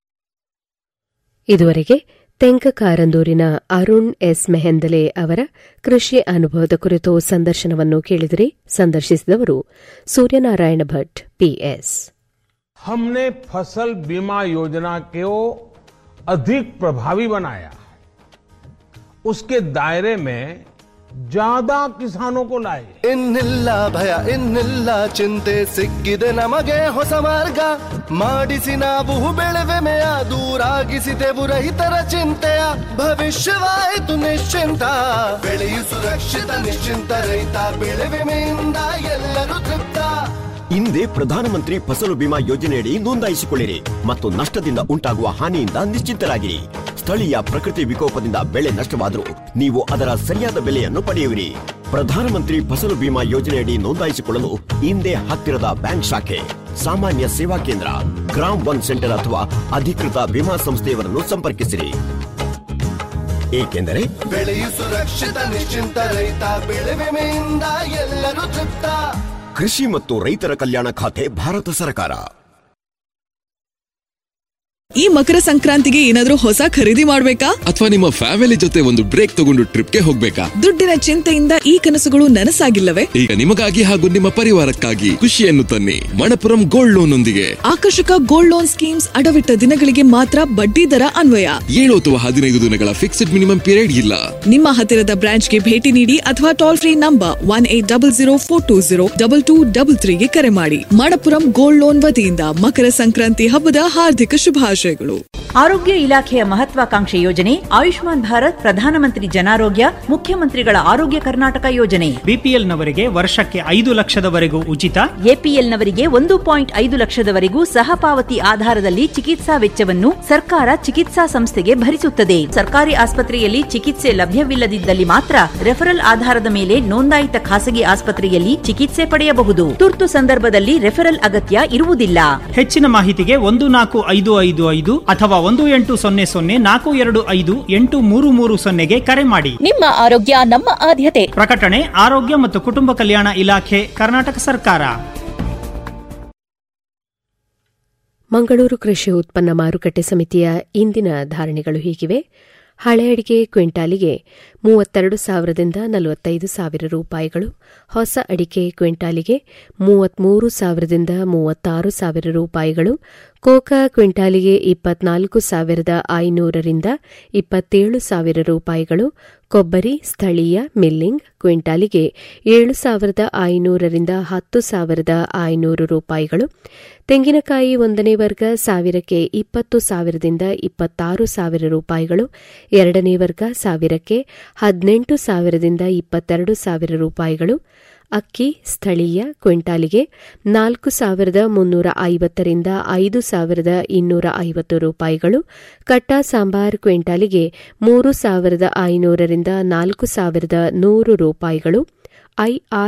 ಇದುವರೆಗೆ ತೆಂಕಕಾರಂದೂರಿನ ಅರುಣ್ ಎಸ್ ಮೆಹೆಂದಲೆ ಅವರ ಕೃಷಿ ಅನುಭವದ ಕುರಿತು ಸಂದರ್ಶನವನ್ನು ಕೇಳಿದಿರಿ ಸಂದರ್ಶಿಸಿದವರು ಸೂರ್ಯನಾರಾಯಣ ಭಟ್ ಪಿಎಸ್ हमने फसल बीमा योजना को अधिक प्रभावी बनाया उसके दायरे में ज्यादा किसानों को लाए ಇನ್ನಿಲ್ಲ ಭಯ ಇನ್ನಿಲ್ಲ ಚಿಂತೆ ಸಿಕ್ಕಿದೆ ನಮಗೆ ಹೊಸ ಮಾರ್ಗ ಮಾಡಿಸಿ ನಾವು ಬೆಳೆವೆಮೆಯ ದೂರಾಗಿಸಿದೆವು ರೈತರ ಚಿಂತೆಯ ಭವಿಷ್ಯವಾಯಿತು ನಿಶ್ಚಿಂತ ಬೆಳೆಯು ಸುರಕ್ಷಿತ ನಿಶ್ಚಿಂತ ರೈತ ಬೆಳೆ ವಿಮೆಯಿಂದ ಎಲ್ಲರೂ ತೃಪ್ತ ಹಿಂದೆ ಪ್ರಧಾನಮಂತ್ರಿ ಫಸಲು ಬಿಮಾ ಯೋಜನೆಯಡಿ ನೋಂದಾಯಿಸಿಕೊಳ್ಳಿರಿ ಮತ್ತು ನಷ್ಟದಿಂದ ಉಂಟಾಗುವ ಹಾನಿಯಿಂದ ನಿಶ್ಚಿಂತರಾಗಿರಿ ಸ್ಥಳೀಯ ಪ್ರಕೃತಿ ವಿಕೋಪದಿಂದ ಬೆಳೆ ನಷ್ಟವಾದರೂ ನೀವು ಅದರ ಸರಿಯಾದ ಬೆಲೆಯನ್ನು ಪಡೆಯುವಿರಿ ಪ್ರಧಾನಮಂತ್ರಿ ಫಸಲು ಬಿಮಾ ಯೋಜನೆಯಡಿ ನೋಂದಾಯಿಸಿಕೊಳ್ಳಲು ಹಿಂದೆ ಹತ್ತಿರದ ಬ್ಯಾಂಕ್ ಶಾಖೆ ಸಾಮಾನ್ಯ ಸೇವಾ ಕೇಂದ್ರ ಗ್ರಾಮ್ ಒನ್ ಸೆಂಟರ್ ಅಥವಾ ಅಧಿಕೃತ ವಿಮಾ ಸಂಸ್ಥೆಯವರನ್ನು ಸಂಪರ್ಕಿಸಿರಿ ಏಕೆಂದರೆ ಬೆಳೆಯು ಸುರಕ್ಷಿತ ನಿಶ್ಚಿಂತ ರೈತ ಬೆಳೆ ವಿಮೆಯಿಂದ ಎಲ್ಲರೂ ತೃಪ್ತ ಕೃಷಿ ಮತ್ತು ರೈತರ ಕಲ್ಯಾಣ ಖಾತೆ ಭಾರತ ಸರ್ಕಾರ ಈ ಮಕರ ಸಂಕ್ರಾಂತಿಗೆ ಏನಾದ್ರೂ ಹೊಸ ಖರೀದಿ ಮಾಡ್ಬೇಕಾ ಅಥವಾ ನಿಮ್ಮ ಫ್ಯಾಮಿಲಿ ಜೊತೆ ಒಂದು ಬ್ರೇಕ್ ತಗೊಂಡು ಟ್ರಿಪ್ಗೆ ಹೋಗ್ಬೇಕಾ ದುಡ್ಡಿನ ಚಿಂತೆಯಿಂದ ಈ ಕನಸುಗಳು ನನಸಾಗಿಲ್ಲವೇ ಈಗ ನಿಮಗಾಗಿ ಹಾಗೂ ನಿಮ್ಮ ಪರಿವಾರಕ್ಕಾಗಿ ಖುಷಿಯನ್ನು ತನ್ನಿ ಮಣಪುರಂ ಗೋಲ್ಡ್ ಲೋನ್ ಒಂದಿಗೆ ಆಕರ್ಷಕ ಗೋಲ್ಡ್ ಲೋನ್ ಸ್ಕೀಮ್ಸ್ ಅಡವಿಟ್ಟ ದಿನಗಳಿಗೆ ಮಾತ್ರ ಬಡ್ಡಿ ದರ ಅನ್ವಯ ಏಳು ಅಥವಾ ಹದಿನೈದು ದಿನಗಳ ಫಿಕ್ಸ್ಡ್ ಮಿನಿಮಮ್ ಪೀರಿಯಡ್ ಇಲ್ಲ ನಿಮ್ಮ ಹತ್ತಿರದ ಬ್ರಾಂಚ್ಗೆ ಭೇಟಿ ನೀಡಿ ಅಥವಾ toll free number one eight double zero four two zero double two double ತ್ರೀಗೆ ಕರೆ ಮಾಡಿ ಮಣಪುರಂ ಗೋಲ್ಡ್ ಲೋನ್ ವತಿಯಿಂದ ಮಕರ ಸಂಕ್ರಾಂತಿ ಹಬ್ಬದ ಹಾರ್ದಿಕ ಶುಭಾಶಯ ಶುಭಾಶಯಗಳು ಆರೋಗ್ಯ ಇಲಾಖೆಯ ಮಹತ್ವಾಕಾಂಕ್ಷೆ ಯೋಜನೆ ಆಯುಷ್ಮಾನ್ ಭಾರತ್ ಪ್ರಧಾನಮಂತ್ರಿ ಜನಾರೋಗ್ಯ ಮುಖ್ಯಮಂತ್ರಿಗಳ ಆರೋಗ್ಯ ಕರ್ನಾಟಕ ಯೋಜನೆ ಬಿಪಿಎಲ್ನವರಿಗೆ ವರ್ಷಕ್ಕೆ ಐದು ಲಕ್ಷದವರೆಗೂ ಉಚಿತ ಎಪಿಎಲ್ನವರಿಗೆ ಒಂದು ಪಾಯಿಂಟ್ ಐದು ಲಕ್ಷದವರೆಗೂ ಸಹಪಾವತಿ ಆಧಾರದಲ್ಲಿ ಚಿಕಿತ್ಸಾ ವೆಚ್ಚವನ್ನು ಸರ್ಕಾರ ಚಿಕಿತ್ಸಾ ಸಂಸ್ಥೆಗೆ ಭರಿಸುತ್ತದೆ ಸರ್ಕಾರಿ ಆಸ್ಪತ್ರೆಯಲ್ಲಿ ಚಿಕಿತ್ಸೆ ಲಭ್ಯವಿಲ್ಲದಿದ್ದಲ್ಲಿ ಮಾತ್ರ ರೆಫರಲ್ ಆಧಾರದ ಮೇಲೆ ನೋಂದಾಯಿತ ಖಾಸಗಿ ಆಸ್ಪತ್ರೆಯಲ್ಲಿ ಚಿಕಿತ್ಸೆ ಪಡೆಯಬಹುದು ತುರ್ತು ಸಂದರ್ಭದಲ್ಲಿ ರೆಫರಲ್ ಅಗತ್ಯ ಇರುವುದಿಲ್ಲ ಹೆಚ್ಚಿನ ಮಾಹಿತಿಗೆ ಒಂದು ನಾಲ್ಕು ಐದು ಐದು ಐದು ಅಥವಾ ಒಂದು ಎಂಟು ಸೊನ್ನೆ ಸೊನ್ನೆ ನಾಲ್ಕು ಎರಡು ಐದು ಎಂಟು ಮೂರು ಮೂರು ಸೊನ್ನೆಗೆ ಕರೆ ಮಾಡಿ ನಿಮ್ಮ ಆರೋಗ್ಯ ನಮ್ಮ ಆದ್ಯತೆ ಪ್ರಕಟಣೆ ಆರೋಗ್ಯ ಮತ್ತು ಕುಟುಂಬ ಕಲ್ಯಾಣ ಇಲಾಖೆ ಕರ್ನಾಟಕ ಸರ್ಕಾರ ಮಂಗಳೂರು ಕೃಷಿ ಉತ್ಪನ್ನ ಮಾರುಕಟ್ಟೆ ಸಮಿತಿಯ ಇಂದಿನ ಧಾರಣೆಗಳು ಹೀಗಿವೆ ಹಳೆ ಅಡಿಕೆ ಕ್ವಿಂಟಾಲಿಗೆ ಮೂವತ್ತೆರಡು ಸಾವಿರದಿಂದ ನಲವತ್ತೈದು ಸಾವಿರ ರೂಪಾಯಿಗಳು ಹೊಸ ಅಡಿಕೆ ಕ್ವಿಂಟಾಲಿಗೆ ಮೂವತ್ಮೂರು ಸಾವಿರದಿಂದ ಮೂವತ್ತಾರು ಸಾವಿರ ರೂಪಾಯಿಗಳು ಕೋಕಾ ಕ್ವಿಂಟಾಲಿಗೆ ಇಪ್ಪತ್ನಾಲ್ಕು ಸಾವಿರದ ಐನೂರರಿಂದ ಇಪ್ಪತ್ತೇಳು ಸಾವಿರ ರೂಪಾಯಿಗಳು ಕೊಬ್ಬರಿ ಸ್ಥಳೀಯ ಮಿಲ್ಲಿಂಗ್ ಕ್ವಿಂಟಾಲಿಗೆ ಏಳು ಸಾವಿರದ ಐನೂರರಿಂದ ಹತ್ತು ಸಾವಿರದ ಐನೂರು ರೂಪಾಯಿಗಳು ತೆಂಗಿನಕಾಯಿ ಒಂದನೇ ವರ್ಗ ಸಾವಿರಕ್ಕೆ ಇಪ್ಪತ್ತು ಸಾವಿರದಿಂದ ಇಪ್ಪತ್ತಾರು ಸಾವಿರ ರೂಪಾಯಿಗಳು ಎರಡನೇ ವರ್ಗ ಸಾವಿರಕ್ಕೆ ಹದಿನೆಂಟು ಸಾವಿರದಿಂದ ಇಪ್ಪತ್ತೆರಡು ಸಾವಿರ ರೂಪಾಯಿಗಳು ಅಕ್ಕಿ ಸ್ಥಳೀಯ ಕ್ವಿಂಟಾಲಿಗೆ ನಾಲ್ಕು ಸಾವಿರದ ಮುನ್ನೂರ ಐವತ್ತರಿಂದ ಐದು ಸಾವಿರದ ಇನ್ನೂರ ಐವತ್ತು ರೂಪಾಯಿಗಳು ಕಟ್ಟಾ ಸಾಂಬಾರ್ ಕ್ವಿಂಟಾಲಿಗೆ ಮೂರು ಸಾವಿರದ ಐನೂರರಿಂದ ನಾಲ್ಕು ಸಾವಿರದ ನೂರು ರೂಪಾಯಿಗಳು ಐಆರ್